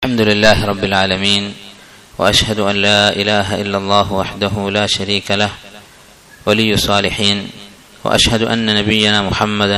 الحمد لله رب العالمين واشهد ان لا اله الا الله وحده لا شريك له ولي الصالحين واشهد ان نبينا محمدا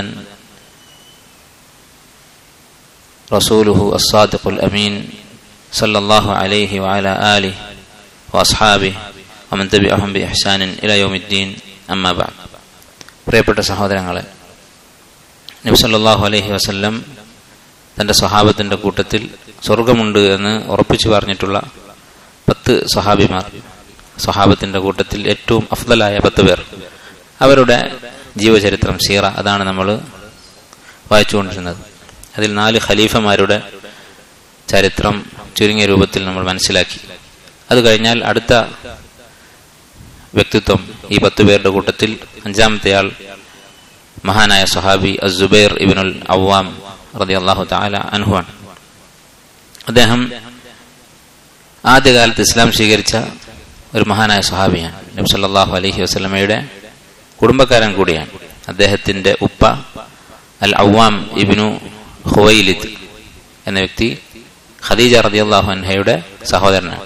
رسوله الصادق الامين صلى الله عليه وعلى اله واصحابه ومن تبعهم باحسان الى يوم الدين اما بعد പ്രിയപ്പെട്ട സഹോദരങ്ങളെ നബി സല്ലല്ലാഹു അലൈഹി വസല്ലം തന്റെ സ്വഹാബത്തിന്റെ കൂട്ടത്തിൽ സ്വർഗമുണ്ട് എന്ന് ഉറപ്പിച്ചു പറഞ്ഞിട്ടുള്ള പത്ത് സ്വഹാബിമാർ സ്വഹാബത്തിന്റെ കൂട്ടത്തിൽ ഏറ്റവും അഫ്ദലായ പത്ത് പേർ അവരുടെ ജീവചരിത്രം സീറ അതാണ് നമ്മൾ വായിച്ചുകൊണ്ടിരുന്നത് അതിൽ നാല് ഖലീഫമാരുടെ ചരിത്രം ചുരുങ്ങിയ രൂപത്തിൽ നമ്മൾ മനസ്സിലാക്കി അത് കഴിഞ്ഞാൽ അടുത്ത വ്യക്തിത്വം ഈ പത്ത് പേരുടെ കൂട്ടത്തിൽ അഞ്ചാമത്തെ ആൾ മഹാനായ സഹാബി അസുബൈർ ഇബിനുൽ അവ്വാം റതി അള്ളാഹു താല അനുഹുവാണ് അദ്ദേഹം ആദ്യകാലത്ത് ഇസ്ലാം സ്വീകരിച്ച ഒരു മഹാനായ സ്വഹാബിയാണ് നബി സല്ലാഹു അലഹി വസ്ലമയുടെ കുടുംബക്കാരൻ കൂടിയാണ് അദ്ദേഹത്തിന്റെ ഉപ്പ അൽ അവ്വാം ഇബിനു ഹുവൈലിദ് എന്ന വ്യക്തി ഖദീജ റതി അള്ളാഹു അൻഹയുടെ സഹോദരനാണ്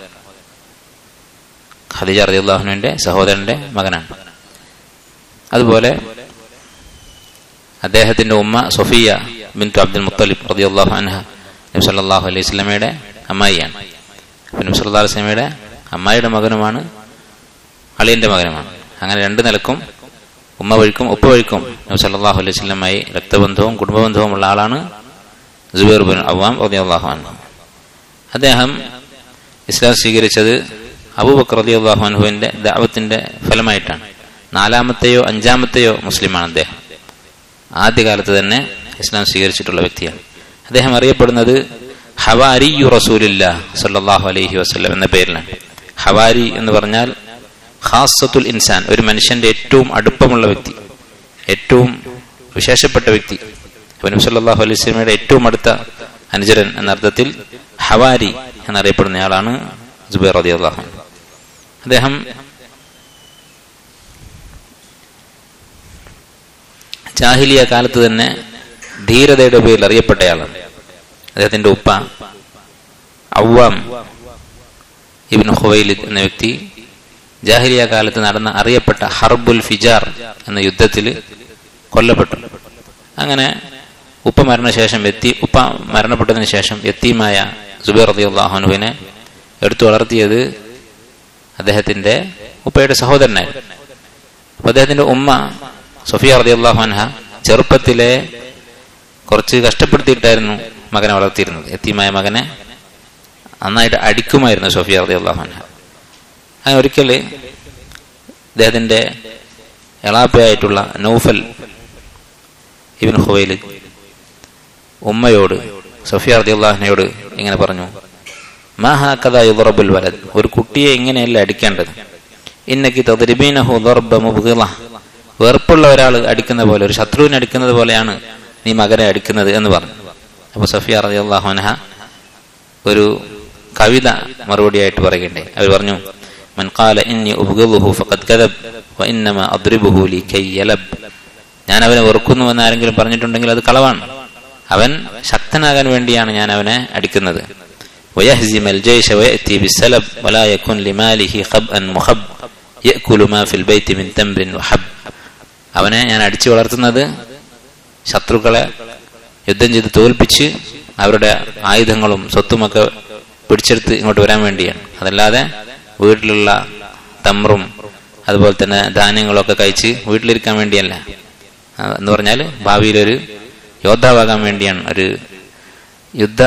ഖദീജ റതി അള്ളാഹുവിന്റെ സഹോദരന്റെ മകനാണ് അതുപോലെ അദ്ദേഹത്തിന്റെ ഉമ്മ സൊഫിയ ബിൻ അബ്ദുൽ മുത്തലിബ് റതി അള്ളാഹു അൻഹ നബി സല്ലാഹു അലൈഹി സ്വലമയുടെ അമ്മായിയാണ് നബി സല്ലാ വസ്ലമയുടെ അമ്മായിയുടെ മകനുമാണ് അളിയന്റെ മകനുമാണ് അങ്ങനെ രണ്ട് നിലക്കും ഉമ്മ വഴിക്കും ഉപ്പ വഴിക്കും നബി സല്ലാഹു അലൈഹി സ്വലമായി രക്തബന്ധവും കുടുംബബന്ധവും ഉള്ള ആളാണ് ജുബൈർ ബിൻ അവാം റതി അള്ളാഹു അൻഹു അദ്ദേഹം ഇസ്ലാം സ്വീകരിച്ചത് അബൂബക്കർ റതി അള്ളാഹു അൻഹുവിന്റെ ദാവത്തിന്റെ ഫലമായിട്ടാണ് നാലാമത്തെയോ അഞ്ചാമത്തെയോ മുസ്ലിമാണ് അദ്ദേഹം ആദ്യകാലത്ത് തന്നെ ഇസ്ലാം സ്വീകരിച്ചിട്ടുള്ള വ്യക്തിയാണ് അദ്ദേഹം അറിയപ്പെടുന്നത് ഹവാരി യു റസൂലില്ല സല്ലാഹു അലൈഹി വസ്ലം എന്ന പേരിലാണ് ഹവാരി എന്ന് പറഞ്ഞാൽ ഖാസത്തുൽ ഇൻസാൻ ഒരു മനുഷ്യന്റെ ഏറ്റവും അടുപ്പമുള്ള വ്യക്തി ഏറ്റവും വിശേഷപ്പെട്ട വ്യക്തി നബി സല്ലാഹു അലൈഹി സ്വലമയുടെ ഏറ്റവും അടുത്ത അനുചരൻ എന്ന അർത്ഥത്തിൽ ഹവാരി എന്നറിയപ്പെടുന്നയാളാണ് ജുബൈർ റതി അള്ളാഹു അദ്ദേഹം ജാഹിലിയ കാലത്ത് തന്നെ ധീരതയുടെ പേരിൽ അറിയപ്പെട്ടയാളാണ് അദ്ദേഹത്തിന്റെ ഉപ്പ ഔവാം ഇബിൻ ഹുവൈലിദ് എന്ന വ്യക്തി ജാഹിലിയ കാലത്ത് നടന്ന അറിയപ്പെട്ട ഹർബുൽ ഫിജാർ എന്ന യുദ്ധത്തിൽ കൊല്ലപ്പെട്ടു അങ്ങനെ ഉപ്പ മരണശേഷം എത്തി ഉപ്പ മരണപ്പെട്ടതിന് ശേഷം എത്തിയുമായ സുബൈർ റതി അള്ളാഹുനുവിനെ എടുത്തു വളർത്തിയത് അദ്ദേഹത്തിന്റെ ഉപ്പയുടെ സഹോദരനായിരുന്നു അപ്പൊ അദ്ദേഹത്തിന്റെ ഉമ്മ സൊഫിയ റതി അള്ളാഹു അൻഹ ചെറുപ്പത്തിലെ കുറച്ച് കഷ്ടപ്പെടുത്തിയിട്ടായിരുന്നു മകനെ വളർത്തിയിരുന്നത് എത്തിമായ മകനെ നന്നായിട്ട് അടിക്കുമായിരുന്നു സൊഫിയ റതി അള്ളാഹു അൻഹ അങ്ങനെ ഒരിക്കൽ അദ്ദേഹത്തിന്റെ എളാപ്പയായിട്ടുള്ള നൗഫൽ ഇബിൻ ഹുവൈൽ ഉമ്മയോട് സൊഫിയ റതി അള്ളാഹിനയോട് ഇങ്ങനെ പറഞ്ഞു മാഹാ കഥ യുറബുൽ വലത് ഒരു കുട്ടിയെ ഇങ്ങനെയല്ല അടിക്കേണ്ടത് ഇന്നക്ക് തദ്രിബീനഹു ദർബ മുബ്ഗിള വെറുപ്പുള്ള ഒരാൾ അടിക്കുന്ന പോലെ ഒരു ശത്രുവിനെ അടിക്കുന്നത് പോലെയാണ് നീ മകനെ അടിക്കുന്നത് എന്ന് പറഞ്ഞു അപ്പൊ സഫിയ റതി അള്ളാഹുനഹ ഒരു കവിത മറുപടിയായിട്ട് പറയണ്ടേ അവർ പറഞ്ഞു മൻകാല ഇന്നി ഉബ്ഗിളുഹു ഫഖദ് കദബ് വഇന്നമ അദ്രിബുഹു ലികൈ യലബ് ഞാൻ അവനെ വെറുക്കുന്നു എന്ന് ആരെങ്കിലും പറഞ്ഞിട്ടുണ്ടെങ്കിൽ അത് കളവാണ് അവൻ ശക്തനാകാൻ വേണ്ടിയാണ് ഞാൻ അവനെ അടിക്കുന്നത് ويهزم الجيش ويأتي بالسلب ولا يكون لماله خبأ مخب يأكل ما في البيت من تمر وحب അവനെ ഞാൻ അടിച്ചു വളർത്തുന്നത് ശത്രുക്കളെ യുദ്ധം ചെയ്ത് തോൽപ്പിച്ച് അവരുടെ ആയുധങ്ങളും സ്വത്തുമൊക്കെ പിടിച്ചെടുത്ത് ഇങ്ങോട്ട് വരാൻ വേണ്ടിയാണ് അതല്ലാതെ വീട്ടിലുള്ള തമ്രും അതുപോലെ തന്നെ ധാന്യങ്ങളൊക്കെ കഴിച്ച് വീട്ടിലിരിക്കാൻ വേണ്ടിയല്ല എന്ന് പറഞ്ഞാൽ ഭാവിയിലൊരു യോദ്ധാവാകാൻ വേണ്ടിയാണ് ഒരു യുദ്ധ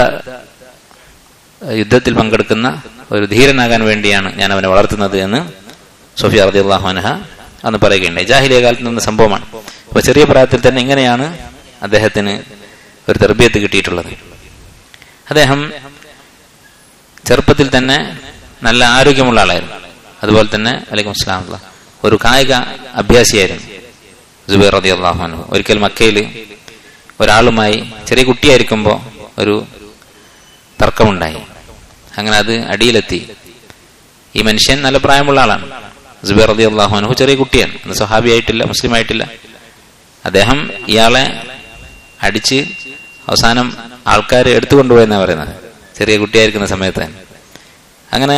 യുദ്ധത്തിൽ പങ്കെടുക്കുന്ന ഒരു ധീരനാകാൻ വേണ്ടിയാണ് ഞാൻ അവനെ വളർത്തുന്നത് എന്ന് സൊഫിയ റതി അള്ളാഹു അനഹ അന്ന് പറയുകയുണ്ടായി ജാഹിലിയ കാലത്ത് നിന്ന് സംഭവമാണ് അപ്പൊ ചെറിയ പ്രായത്തിൽ തന്നെ ഇങ്ങനെയാണ് അദ്ദേഹത്തിന് ഒരു തെർബിയത്ത് കിട്ടിയിട്ടുള്ളത് അദ്ദേഹം ചെറുപ്പത്തിൽ തന്നെ നല്ല ആരോഗ്യമുള്ള ആളായിരുന്നു അതുപോലെ തന്നെ അലൈക്കും അസ്ലാം ഒരു കായിക അഭ്യാസിയായിരുന്നു ജുബൈർ റതി അള്ളാഹു അനു ഒരിക്കൽ മക്കയിൽ ഒരാളുമായി ചെറിയ കുട്ടിയായിരിക്കുമ്പോൾ ഒരു തർക്കമുണ്ടായി അങ്ങനെ അത് അടിയിലെത്തി ഈ മനുഷ്യൻ നല്ല പ്രായമുള്ള ആളാണ് ജുബൈർ റതി അള്ളാഹു അനു ചെറിയ കുട്ടിയാണ് അന്ന് സഹാബി ആയിട്ടില്ല മുസ്ലിം ആയിട്ടില്ല അദ്ദേഹം ഇയാളെ അടിച്ച് അവസാനം ആൾക്കാർ എടുത്തുകൊണ്ടുപോയെന്നാണ് പറയുന്നത് ചെറിയ കുട്ടിയായിരിക്കുന്ന സമയത്ത് തന്നെ അങ്ങനെ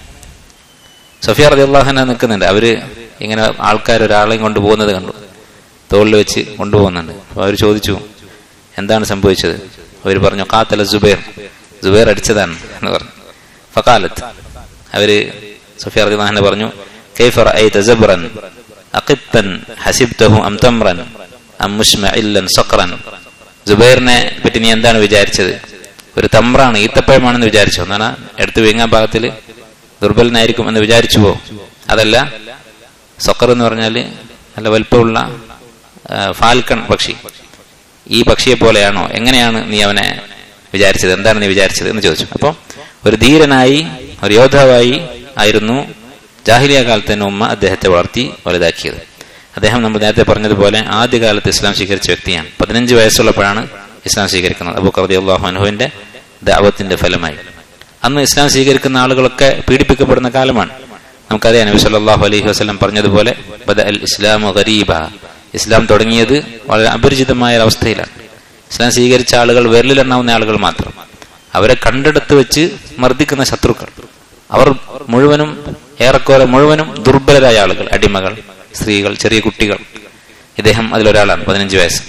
സഫിയ റതി അള്ളാഹന നിൽക്കുന്നുണ്ട് അവര് ഇങ്ങനെ ആൾക്കാർ ഒരാളെയും കൊണ്ട് പോകുന്നത് കണ്ടു തോളിൽ വെച്ച് കൊണ്ടുപോകുന്നുണ്ട് അപ്പൊ അവർ ചോദിച്ചു എന്താണ് സംഭവിച്ചത് അവർ പറഞ്ഞു കാത്തല ജുബൈർ ജുബൈർ അടിച്ചതാണ് എന്ന് പറഞ്ഞു ഫക്കാലത്ത് അവര് സഫിയ റതി അള്ളാഹന പറഞ്ഞു കൈഫർ ഐ തജബ്രൻ അഖിത്തൻ ഹസിബ്തഹു അം തമ്രൻ അം മുഷ്മഇല്ലൻ സഖറൻ ജുബൈറിനെ പറ്റി നീ എന്താണ് വിചാരിച്ചത് ഒരു തമ്രാണ് ഈത്തപ്പഴമാണെന്ന് വിചാരിച്ചു എന്നാണ് എടുത്ത് വീങ്ങാൻ ഭാഗത്തിൽ ദുർബലനായിരിക്കും എന്ന് വിചാരിച്ചുവോ അതല്ല സൊക്കർ എന്ന് പറഞ്ഞാല് നല്ല വലുപ്പമുള്ള ഫാൽക്കൺ പക്ഷി ഈ പക്ഷിയെ പോലെയാണോ എങ്ങനെയാണ് നീ അവനെ വിചാരിച്ചത് എന്താണ് നീ വിചാരിച്ചത് എന്ന് ചോദിച്ചു അപ്പോൾ ഒരു ധീരനായി ഒരു യോദ്ധാവായി ആയിരുന്നു ജാഹിലിയ കാലത്ത് തന്നെ ഉമ്മ അദ്ദേഹത്തെ വളർത്തി വലുതാക്കിയത് അദ്ദേഹം നമ്മൾ നേരത്തെ പറഞ്ഞതുപോലെ ആദ്യകാലത്ത് ഇസ്ലാം സ്വീകരിച്ച വ്യക്തിയാണ് പതിനഞ്ച് വയസ്സുള്ളപ്പോഴാണ് ഇസ്ലാം സ്വീകരിക്കുന്നത് അബു കർദി അള്ളാഹു അനുഹുവിന്റെ ദാവത്തിന്റെ ഫലമായി അന്ന് ഇസ്ലാം സ്വീകരിക്കുന്ന ആളുകളൊക്കെ പീഡിപ്പിക്കപ്പെടുന്ന കാലമാണ് നമുക്കറിയാം നബി സല്ലല്ലാഹു അലൈഹി വസല്ലം പറഞ്ഞതുപോലെ ബദ അൽ ഇസ്ലാമു ഗരീബ ഇസ്ലാം തുടങ്ങിയത് വളരെ അപരിചിതമായ ഒരവസ്ഥയിലാണ് ഇസ്ലാം സ്വീകരിച്ച ആളുകൾ വിരലിലെണ്ണാവുന്ന ആളുകൾ മാത്രം അവരെ കണ്ടെടുത്ത് വെച്ച് മർദ്ദിക്കുന്ന ശത്രുക്കൾ അവർ മുഴുവനും ഏറെക്കുറെ മുഴുവനും ദുർബലരായ ആളുകൾ അടിമകൾ സ്ത്രീകൾ ചെറിയ കുട്ടികൾ ഇദ്ദേഹം അതിലൊരാളാണ് പതിനഞ്ച് വയസ്സ്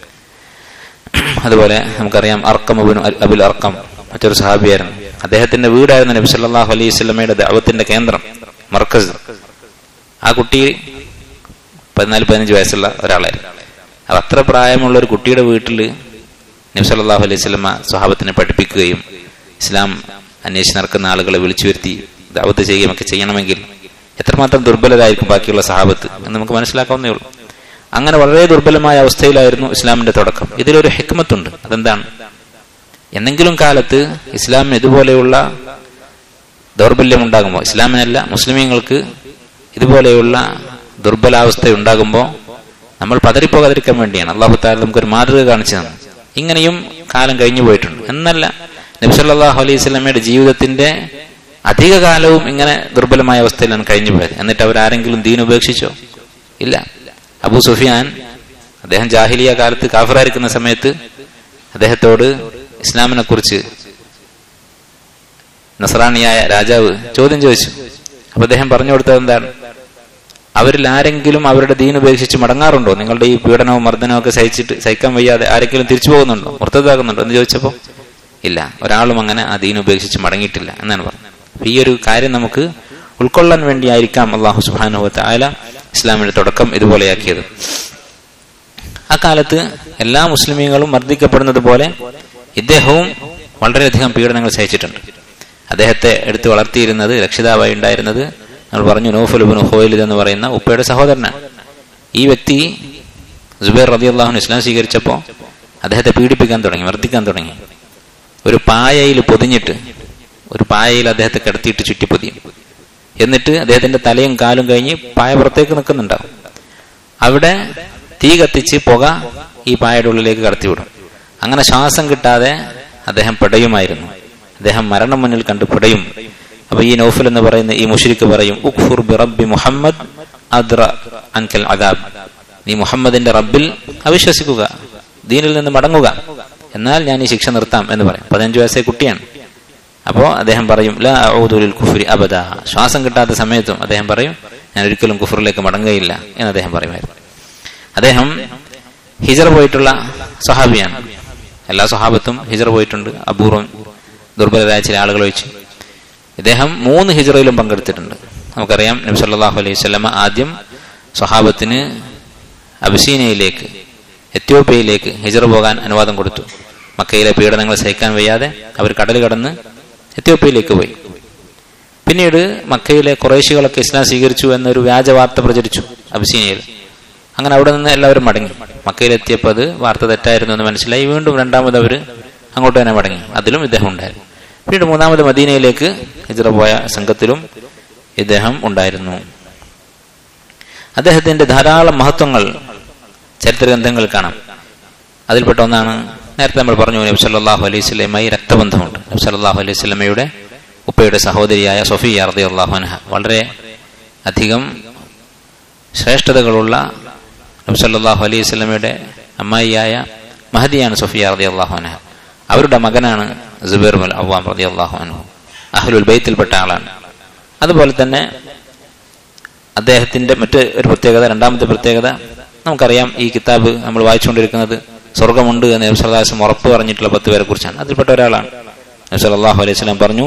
അതുപോലെ നമുക്കറിയാം അർക്കം അബുൽ അർക്കം മറ്റൊരു സഹാബിയായിരുന്നു അദ്ദേഹത്തിന്റെ വീടായിരുന്നു നബി സല്ലല്ലാഹു അലൈഹി സ്വലമയുടെ ദഅവത്തിന്റെ കേന്ദ്രം മർക്കസ് ആ കുട്ടി പതിനാല് പതിനഞ്ച് വയസ്സുള്ള ഒരാളായിരുന്നു അപ്പൊ അത്ര പ്രായമുള്ള ഒരു കുട്ടിയുടെ വീട്ടിൽ നബി സല്ലല്ലാഹു അലൈഹി സ്വലമ സ്വഹാബത്തിനെ പഠിപ്പിക്കുകയും ഇസ്ലാം അന്വേഷിച്ച് നടക്കുന്ന ആളുകളെ വിളിച്ചു വരുത്തി ദാവത്ത് ചെയ്യുകയും ഒക്കെ ചെയ്യണമെങ്കിൽ എത്രമാത്രം ദുർബലരായിരിക്കും ബാക്കിയുള്ള സഹാബത്ത് എന്ന് നമുക്ക് മനസ്സിലാക്കാവുന്നേ ഉള്ളൂ അങ്ങനെ വളരെ ദുർബലമായ അവസ്ഥയിലായിരുന്നു ഇസ്ലാമിന്റെ തുടക്കം ഇതിലൊരു ഹിക്മത്തുണ്ട് അതെന്താണ് എന്തെങ്കിലും കാലത്ത് ഇസ്ലാമിന് ഇതുപോലെയുള്ള ദൗർബല്യം ഉണ്ടാകുമ്പോൾ ഇസ്ലാമിനല്ല മുസ്ലിമീങ്ങൾക്ക് ഇതുപോലെയുള്ള ദുർബലാവസ്ഥ ഉണ്ടാകുമ്പോൾ നമ്മൾ പതറിപ്പോകാതിരിക്കാൻ വേണ്ടിയാണ് അള്ളാഹു താല നമുക്കൊരു മാതൃക കാണിച്ചു തന്നു ഇങ്ങനെയും കാലം കഴിഞ്ഞു പോയിട്ടുണ്ട് എന്നല്ല നബ്സല്ലാഹു അലൈഹി സ്വലമയുടെ ജീവിതത്തിന്റെ അധിക കാലവും ഇങ്ങനെ ദുർബലമായ അവസ്ഥയിലാണ് കഴിഞ്ഞു പോയത് എന്നിട്ട് അവരാരെങ്കിലും ദീൻ ഉപേക്ഷിച്ചോ ഇല്ല അബു സുഫിയാൻ അദ്ദേഹം ജാഹിലിയ കാലത്ത് കാഫറായിരിക്കുന്ന സമയത്ത് അദ്ദേഹത്തോട് ഇസ്ലാമിനെ കുറിച്ച് നസറാണിയായ രാജാവ് ചോദ്യം ചോദിച്ചു അപ്പൊ അദ്ദേഹം പറഞ്ഞു കൊടുത്തത് എന്താണ് അവരിൽ ആരെങ്കിലും അവരുടെ ദീൻ ഉപേക്ഷിച്ച് മടങ്ങാറുണ്ടോ നിങ്ങളുടെ ഈ പീഡനവും മർദ്ദനവും ഒക്കെ സഹിച്ചിട്ട് സഹിക്കാൻ വയ്യാതെ ആരെങ്കിലും തിരിച്ചു പോകുന്നുണ്ടോ മുർത്തതാകുന്നുണ്ടോ എന്ന് ചോദിച്ചപ്പോൾ ഇല്ല ഒരാളും അങ്ങനെ ആ ദീൻ ഉപേക്ഷിച്ച് മടങ്ങിയിട്ടില്ല എന്നാണ് പറഞ്ഞത് അപ്പൊ ഈ ഒരു കാര്യം നമുക്ക് ഉൾക്കൊള്ളാൻ വേണ്ടിയായിരിക്കാം അള്ളാഹു സുബാനുഭവത്ത് ആയ ഇസ്ലാമിന്റെ തുടക്കം ഇതുപോലെയാക്കിയത് ആ കാലത്ത് എല്ലാ മുസ്ലിമീങ്ങളും മർദ്ദിക്കപ്പെടുന്നത് പോലെ ഇദ്ദേഹവും വളരെയധികം പീഡനങ്ങൾ സഹിച്ചിട്ടുണ്ട് അദ്ദേഹത്തെ എടുത്തു വളർത്തിയിരുന്നത് രക്ഷിതാവായി ഉണ്ടായിരുന്നത് നമ്മൾ പറഞ്ഞു നോഫുലുബിൻ ഹോയിലിദ് എന്ന് പറയുന്ന ഉപ്പയുടെ സഹോദരനാണ് ഈ വ്യക്തി ജുബൈർ റതി അള്ളാഹുൻ ഇസ്ലാം സ്വീകരിച്ചപ്പോൾ അദ്ദേഹത്തെ പീഡിപ്പിക്കാൻ തുടങ്ങി മർദ്ദിക്കാൻ തുടങ്ങി ഒരു പായയിൽ പൊതിഞ്ഞിട്ട് ഒരു പായയിൽ അദ്ദേഹത്തെ കിടത്തിയിട്ട് ചുറ്റിപ്പൊതിയും എന്നിട്ട് അദ്ദേഹത്തിന്റെ തലയും കാലും കഴിഞ്ഞ് പായ പുറത്തേക്ക് നിൽക്കുന്നുണ്ടാവും അവിടെ തീ കത്തിച്ച് പുക ഈ പായയുടെ ഉള്ളിലേക്ക് കടത്തിവിടും അങ്ങനെ ശ്വാസം കിട്ടാതെ അദ്ദേഹം പിടയുമായിരുന്നു അദ്ദേഹം മരണം മുന്നിൽ കണ്ട് പിടയും അപ്പൊ ഈ നൗഫൽ എന്ന് പറയുന്ന ഈ മുഷരിക്ക് പറയും ഉഖ്ഫുർ ബി റബ്ബി മുഹമ്മദ് അദ്ര അൻകൽ അദാബ് നീ മുഹമ്മദിന്റെ റബ്ബിൽ അവിശ്വസിക്കുക ദീനിൽ നിന്ന് മടങ്ങുക എന്നാൽ ഞാൻ ഈ ശിക്ഷ നിർത്താം എന്ന് പറയും പതിനഞ്ചു വയസ്സേ കുട്ടിയാണ് അപ്പോ അദ്ദേഹം പറയും ലാ ഔദുലിൽ കുഫ്രി അബദ ശ്വാസം കിട്ടാത്ത സമയത്തും അദ്ദേഹം പറയും ഞാൻ ഒരിക്കലും കുഫറിലേക്ക് മടങ്ങുകയില്ല എന്ന് അദ്ദേഹം പറയുമായിരുന്നു അദ്ദേഹം ഹിജർ പോയിട്ടുള്ള സഹാബിയാണ് എല്ലാ സഹാബത്തും ഹിജർ പോയിട്ടുണ്ട് അപൂർവം ദുർബലരായ ചില ആളുകൾ വെച്ച് ഇദ്ദേഹം മൂന്ന് ഹിജറയിലും പങ്കെടുത്തിട്ടുണ്ട് നമുക്കറിയാം നബി സല്ലല്ലാഹു അലൈഹി വസല്ലമ ആദ്യം സ്വഹാബത്തിന് അബിസീനയിലേക്ക് എത്യോപ്യയിലേക്ക് ഹിജറ പോകാൻ അനുവാദം കൊടുത്തു മക്കയിലെ പീഡനങ്ങൾ സഹിക്കാൻ വയ്യാതെ അവർ കടൽ കടന്ന് എത്യോപ്യയിലേക്ക് പോയി പിന്നീട് മക്കയിലെ കുറേശികളൊക്കെ ഇസ്ലാം സ്വീകരിച്ചു എന്നൊരു വ്യാജ വാർത്ത പ്രചരിച്ചു അബിസീനയിൽ അങ്ങനെ അവിടെ നിന്ന് എല്ലാവരും മടങ്ങി മക്കയിലെത്തിയപ്പോൾ അത് വാർത്ത തെറ്റായിരുന്നു എന്ന് മനസ്സിലായി വീണ്ടും രണ്ടാമത് അവർ അങ്ങോട്ട് തന്നെ മടങ്ങി അതിലും ഇദ്ദേഹം ഉണ്ടായിരുന്നു പിന്നീട് മൂന്നാമത് മദീനയിലേക്ക് ഹിജറ പോയ സംഘത്തിലും ഇദ്ദേഹം ഉണ്ടായിരുന്നു അദ്ദേഹത്തിന്റെ ധാരാളം മഹത്വങ്ങൾ ചരിത്ര ഗ്രന്ഥങ്ങൾ കാണാം അതിൽപ്പെട്ട ഒന്നാണ് നേരത്തെ നമ്മൾ പറഞ്ഞു നബി സല്ലല്ലാഹു അലൈഹി സ്വലമയി രക്തബന്ധമുണ്ട് നബി സല്ലല്ലാഹു അലൈഹി സ്വലമയുടെ ഉപ്പയുടെ സഹോദരിയായ സൊഫിയ റളിയല്ലാഹു അൻഹ വളരെ അധികം ശ്രേഷ്ഠതകളുള്ള നബി സല്ലല്ലാഹു അലൈഹി സ്വലമയുടെ അമ്മായിയായ മഹദിയാണ് സൊഫിയ റളിയല്ലാഹു അൻഹ അവരുടെ മകനാണ് ജുബൈർ മുൽ അവാം റതി അള്ളാഹു അൻഹു അഹ്ലുൽ ബൈത്തിൽപ്പെട്ട ആളാണ് അതുപോലെ തന്നെ അദ്ദേഹത്തിന്റെ മറ്റ് ഒരു പ്രത്യേകത രണ്ടാമത്തെ പ്രത്യേകത നമുക്കറിയാം ഈ കിതാബ് നമ്മൾ വായിച്ചുകൊണ്ടിരിക്കുന്നത് സ്വർഗമുണ്ട് എന്ന് നബ്സല്ലാസ്ലം ഉറപ്പ് പറഞ്ഞിട്ടുള്ള പത്ത് പേരെ കുറിച്ചാണ് അതിൽപ്പെട്ട ഒരാളാണ് നബ്സല്ലാഹു അലൈഹി സ്വലാം പറഞ്ഞു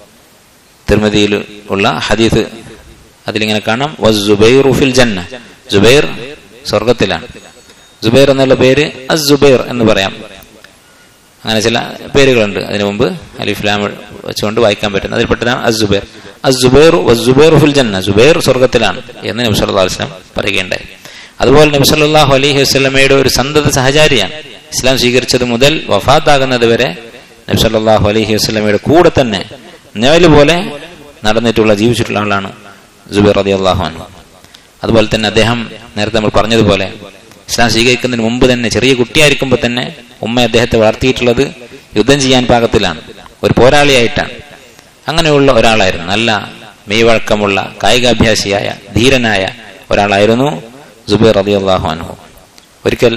തിരുമതിയിൽ ഉള്ള ഹദീസ് അതിലിങ്ങനെ കാണാം വസ്സുബൈർ ഫിൽ ജന്ന ജുബൈർ സ്വർഗത്തിലാണ് ജുബൈർ എന്നുള്ള പേര് അസ് ജുബൈർ എന്ന് പറയാം അങ്ങനെ ചില പേരുകളുണ്ട് അതിനു മുമ്പ് അലിഫ്ലാം വെച്ചുകൊണ്ട് വായിക്കാൻ പറ്റുന്നത് അതിൽപ്പെട്ടതാണ് അസ് ജുബൈർ അസ് ജുബൈർ വസ്സുബൈർ ഫിൽ ജന്ന ജുബൈർ സ്വർഗത്തിലാണ് എന്ന് നബി സല്ലല്ലാഹു അലൈഹി വസല്ലം പറയുകയുണ്ടായി അതുപോലെ നബി സല്ലല്ലാഹു അലൈഹി വസല്ലമയുടെ ഒരു സന്തത സഹചാരിയാണ് ഇസ്ലാം സ്വീകരിച്ചത് മുതൽ വഫാത്താകുന്നത് വരെ നബി സല്ലല്ലാഹു അലൈഹി വസല്ലമയുടെ കൂടെ തന്നെ നിഴല് പോലെ നടന്നിട്ടുള്ള ജീവിച്ചിട്ടുള്ള ആളാണ് ജുബൈർ റളിയല്ലാഹു അൻഹു അതുപോലെ തന്നെ അദ്ദേഹം നേരത്തെ നമ്മൾ പറഞ്ഞതുപോലെ ഇസ്ലാം സ്വീകരിക്കുന്നതിന് മുമ്പ് തന്നെ ചെറിയ കുട്ടിയായിരിക്കുമ്പോൾ തന്നെ ഉമ്മ അദ്ദേഹത്തെ വളർത്തിയിട്ടുള്ളത് യുദ്ധം ചെയ്യാൻ പാകത്തിലാണ് ഒരു പോരാളിയായിട്ടാണ് അങ്ങനെയുള്ള ഒരാളായിരുന്നു നല്ല മെയ്വഴക്കമുള്ള കായികാഭ്യാസിയായ ധീരനായ ഒരാളായിരുന്നു ജുബൈർ റളിയല്ലാഹു അൻഹു ഒരിക്കൽ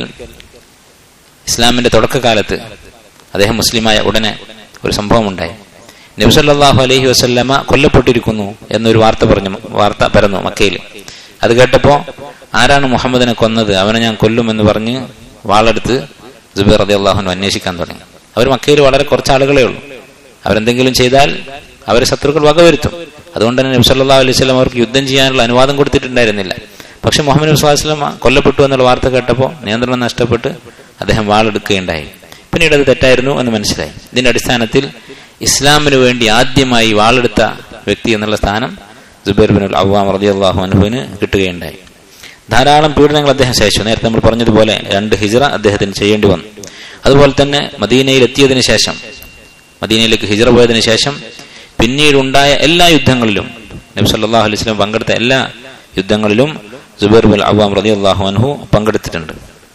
ഇസ്ലാമിന്റെ തുടക്കകാലത്ത് അദ്ദേഹം മുസ്ലിമായ ഉടനെ ഒരു സംഭവം ഉണ്ടായി നബ്സല്ലാഹു അലൈഹി വസല്ലമ കൊല്ലപ്പെട്ടിരിക്കുന്നു എന്നൊരു വാർത്ത പറഞ്ഞു വാർത്ത പരന്നു മക്കയിൽ അത് കേട്ടപ്പോ ആരാണ് മുഹമ്മദിനെ കൊന്നത് അവനെ ഞാൻ കൊല്ലും എന്ന് പറഞ്ഞ് വാളെടുത്ത് ജുബൈർ റതി അള്ളാഹുനു അന്വേഷിക്കാൻ തുടങ്ങി അവർ മക്കയിൽ വളരെ കുറച്ച് ആളുകളേ ഉള്ളൂ അവരെന്തെങ്കിലും ചെയ്താൽ അവരെ ശത്രുക്കൾ വകവരുത്തും അതുകൊണ്ട് തന്നെ നബ്സല്ലാ അലൈഹി സ്വലം അവർക്ക് യുദ്ധം ചെയ്യാനുള്ള അനുവാദം കൊടുത്തിട്ടുണ്ടായിരുന്നില്ല പക്ഷെ മുഹമ്മദ് നബി സ്വലാസ്ലം കൊല്ലപ്പെട്ടു എന്നുള്ള വാർത്ത കേട്ടപ്പോൾ നിയന്ത്രണം നഷ്ടപ്പെട്ട് അദ്ദേഹം വാളെടുക്കുകയുണ്ടായി പിന്നീട് അത് തെറ്റായിരുന്നു എന്ന് മനസ്സിലായി ഇതിന്റെ അടിസ്ഥാനത്തിൽ ഇസ്ലാമിന് വേണ്ടി ആദ്യമായി വാളെടുത്ത വ്യക്തി എന്നുള്ള സ്ഥാനം ജുബൈർ ബിൻ അവാം റതി അള്ളാഹു അനുഹുവിന് കിട്ടുകയുണ്ടായി ധാരാളം പീഡനങ്ങൾ അദ്ദേഹം സഹിച്ചു നേരത്തെ നമ്മൾ പറഞ്ഞതുപോലെ രണ്ട് ഹിജറ അദ്ദേഹത്തിന് ചെയ്യേണ്ടി വന്നു അതുപോലെ തന്നെ മദീനയിൽ എത്തിയതിനു ശേഷം മദീനയിലേക്ക് ഹിജറ പോയതിനു ശേഷം പിന്നീട് ഉണ്ടായ എല്ലാ യുദ്ധങ്ങളിലും നബി സല്ലല്ലാഹു അലൈഹി വസല്ലം പങ്കെടുത്ത എല്ലാ യുദ്ധങ്ങളിലും ജുബൈർ ബിൻ അവാം റതി അള്ളാഹു അൻഹു പങ്കെടുത്തിട്ടുണ്ട്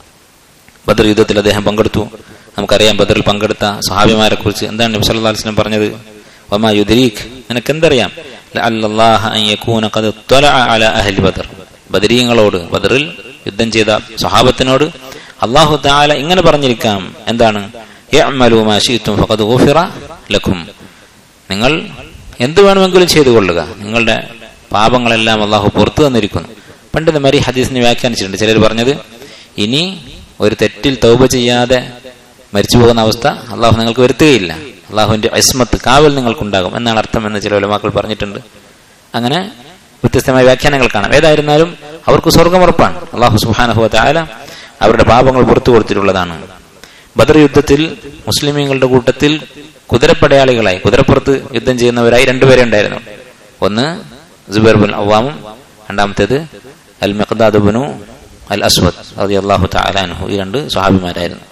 ബദർ യുദ്ധത്തിൽ അദ്ദേഹം പങ്കെടുത്തു നമുക്കറിയാം ബദറിൽ പങ്കെടുത്ത സ്വഹാബിമാരെ കുറിച്ച് എന്താണ് നബി സല്ലല്ലാഹു അലൈഹി വസല്ലം പറഞ്ഞത് വമാ യുദ്രീക് നിനക്ക് എന്തറിയാം ലഅല്ലല്ലാഹ അൻ യകൂന ഖദ് ത്വലഅ അലാ അഹ്ലി ബദർ ബദരീങ്ങളോട് ബദറിൽ യുദ്ധം ചെയ്ത സ്വഹാബത്തിനോട് അള്ളാഹു തആല ഇങ്ങനെ പറഞ്ഞിരിക്കാം എന്താണ് യഅമലു മാ ശിഅ്തും ഫഖദ് ഗുഫിറ ലക്കും നിങ്ങൾ എന്ത് വേണമെങ്കിലും ചെയ്തു കൊള്ളുക നിങ്ങളുടെ പാപങ്ങളെല്ലാം അള്ളാഹു പുറത്തു തന്നിരിക്കുന്നു പണ്ഡിതന്മാർ ഈ ഹദീസിനെ വ്യാഖ്യാനിച്ചിട്ടുണ്ട് ചിലർ പറഞ്ഞത് ഇനി ഒരു തെറ്റിൽ തൗബ ചെയ്യാതെ മരിച്ചു പോകുന്ന അവസ്ഥ അള്ളാഹു നിങ്ങൾക്ക് വരുത്തുകയില്ല അള്ളാഹുവിന്റെ അസ്മത്ത് കാവൽ നിങ്ങൾക്കുണ്ടാകും എന്നാണ് അർത്ഥം എന്ന് ചില ഉലമാക്കൾ പറഞ്ഞിട്ടുണ്ട് അങ്ങനെ വ്യത്യസ്തമായ വ്യാഖ്യാനങ്ങൾ കാണാം ഏതായിരുന്നാലും അവർക്ക് സ്വർഗമുറപ്പാണ് അള്ളാഹു സുഹാനഹുവ ആല അവരുടെ പാപങ്ങൾ പുറത്തു കൊടുത്തിട്ടുള്ളതാണ് ബദർ യുദ്ധത്തിൽ മുസ്ലിമീങ്ങളുടെ കൂട്ടത്തിൽ കുതിരപ്പടയാളികളായി കുതിരപ്പുറത്ത് യുദ്ധം ചെയ്യുന്നവരായി രണ്ടുപേരെ ഉണ്ടായിരുന്നു ഒന്ന് ജുബൈർ ബിൻ അവാമും രണ്ടാമത്തേത് അൽ മെഖദാദുബിനു അൽ അസ്വദ് അതി അള്ളാഹു താലാനുഹു ഈ രണ്ട് സ്വഹാബിമാരായിരുന്നു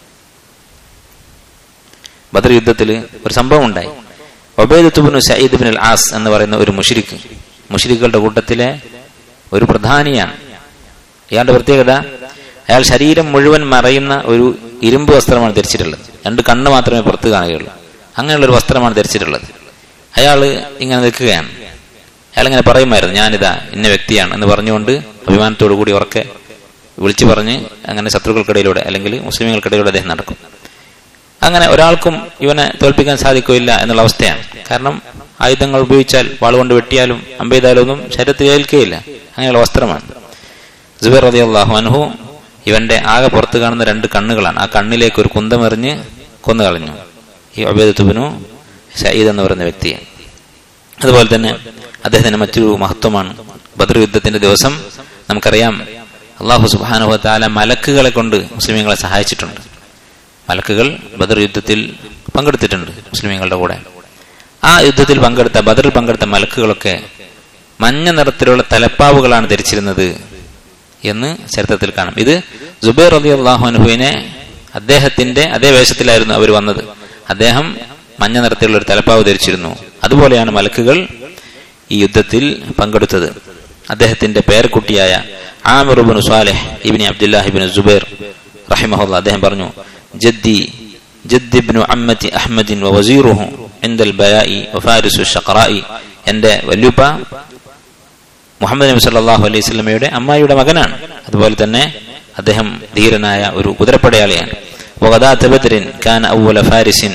ബദർ യുദ്ധത്തിൽ ഒരു സംഭവം ഉണ്ടായി ഒബേദത്തുബിനു സയ്യിദ് ബിൻ അൽ ആസ് എന്ന് പറയുന്ന ഒരു മുഷിരിക്ക് മുഷിരിക്കുകളുടെ കൂട്ടത്തിലെ ഒരു പ്രധാനിയാണ് ഇയാളുടെ പ്രത്യേകത അയാൾ ശരീരം മുഴുവൻ മറയുന്ന ഒരു ഇരുമ്പ് വസ്ത്രമാണ് ധരിച്ചിട്ടുള്ളത് രണ്ട് കണ്ണ് മാത്രമേ പുറത്ത് കാണുകയുള്ളൂ അങ്ങനെയുള്ള ഒരു വസ്ത്രമാണ് ധരിച്ചിട്ടുള്ളത് അയാൾ ഇങ്ങനെ നിൽക്കുകയാണ് അയാൾ ഇങ്ങനെ പറയുമായിരുന്നു ഞാനിതാ ഇന്ന വ്യക്തിയാണ് എന്ന് പറഞ്ഞുകൊണ്ട് അഭിമാനത്തോടു കൂടി ഉറക്കെ വിളിച്ചു പറഞ്ഞ് അങ്ങനെ ശത്രുക്കൾക്കിടയിലൂടെ അല്ലെങ്കിൽ മുസ്ലിമുകൾക്കിടയിലൂടെ അദ്ദേഹം നടക്കും അങ്ങനെ ഒരാൾക്കും ഇവനെ തോൽപ്പിക്കാൻ സാധിക്കില്ല എന്നുള്ള അവസ്ഥയാണ് കാരണം ആയുധങ്ങൾ ഉപയോഗിച്ചാൽ വാളുകൊണ്ട് വെട്ടിയാലും അമ്പെയ്താലും ഒന്നും ശരീരത്തിൽ ഏൽക്കുകയില്ല അങ്ങനെയുള്ള വസ്ത്രമാണ് ജുബൈർ റതി അള്ളാഹു അൻഹു ഇവന്റെ ആകെ പുറത്ത് കാണുന്ന രണ്ട് കണ്ണുകളാണ് ആ കണ്ണിലേക്ക് ഒരു കുന്തമെറിഞ്ഞ് കൊന്നു കളഞ്ഞു ഈ അബേദത്തുബിനു സയ്യിദ് എന്ന് പറയുന്ന വ്യക്തിയെ അതുപോലെ തന്നെ അദ്ദേഹത്തിന്റെ മറ്റൊരു മഹത്വമാണ് ബദർ യുദ്ധത്തിന്റെ ദിവസം നമുക്കറിയാം അള്ളാഹു സുബാനുഭവത്താല മലക്കുകളെ കൊണ്ട് മുസ്ലിമീങ്ങളെ സഹായിച്ചിട്ടുണ്ട് മലക്കുകൾ ബദർ യുദ്ധത്തിൽ പങ്കെടുത്തിട്ടുണ്ട് മുസ്ലിമീങ്ങളുടെ കൂടെ ആ യുദ്ധത്തിൽ പങ്കെടുത്ത ബദറിൽ പങ്കെടുത്ത മലക്കുകളൊക്കെ മഞ്ഞ നിറത്തിലുള്ള തലപ്പാവുകളാണ് ധരിച്ചിരുന്നത് എന്ന് ചരിത്രത്തിൽ കാണാം ഇത് ജുബൈർ അലി അള്ളാഹു അനുഹുവിനെ അദ്ദേഹത്തിന്റെ അതേ വേഷത്തിലായിരുന്നു അവർ വന്നത് അദ്ദേഹം മഞ്ഞ നിറത്തിലുള്ള ഒരു തലപ്പാവ് ധരിച്ചിരുന്നു അതുപോലെയാണ് മലക്കുകൾ ഈ യുദ്ധത്തിൽ പങ്കെടുത്തത് അദ്ദേഹത്തിന്റെ പേരക്കുട്ടിയായ ആമിറുബിൻ സ്വാലെഹ് ഇബിനി അബ്ദുല്ലാഹിബിൻ ജുബൈർ റഹിമഹുല്ല അദ്ദേഹം പറഞ്ഞു ജദ്ദി ജദ്ദിബ്നു അമ്മത്തി അഹ്മദിൻ വസീറുഹു എന്തൽ ബയായി വഫാരിസു ഷഖറായി എന്റെ വല്യുപ്പ മുഹമ്മദ് നബി സല്ലല്ലാഹു അലൈഹി സ്വലമയുടെ അമ്മായിയുടെ മകനാണ് അതുപോലെ തന്നെ അദ്ദേഹം ധീരനായ ഒരു കുതിരപ്പടയാളിയാണ് വഗദാത്ത് ബദ്രിൻ കാന അവ്വല ഫാരിസിൻ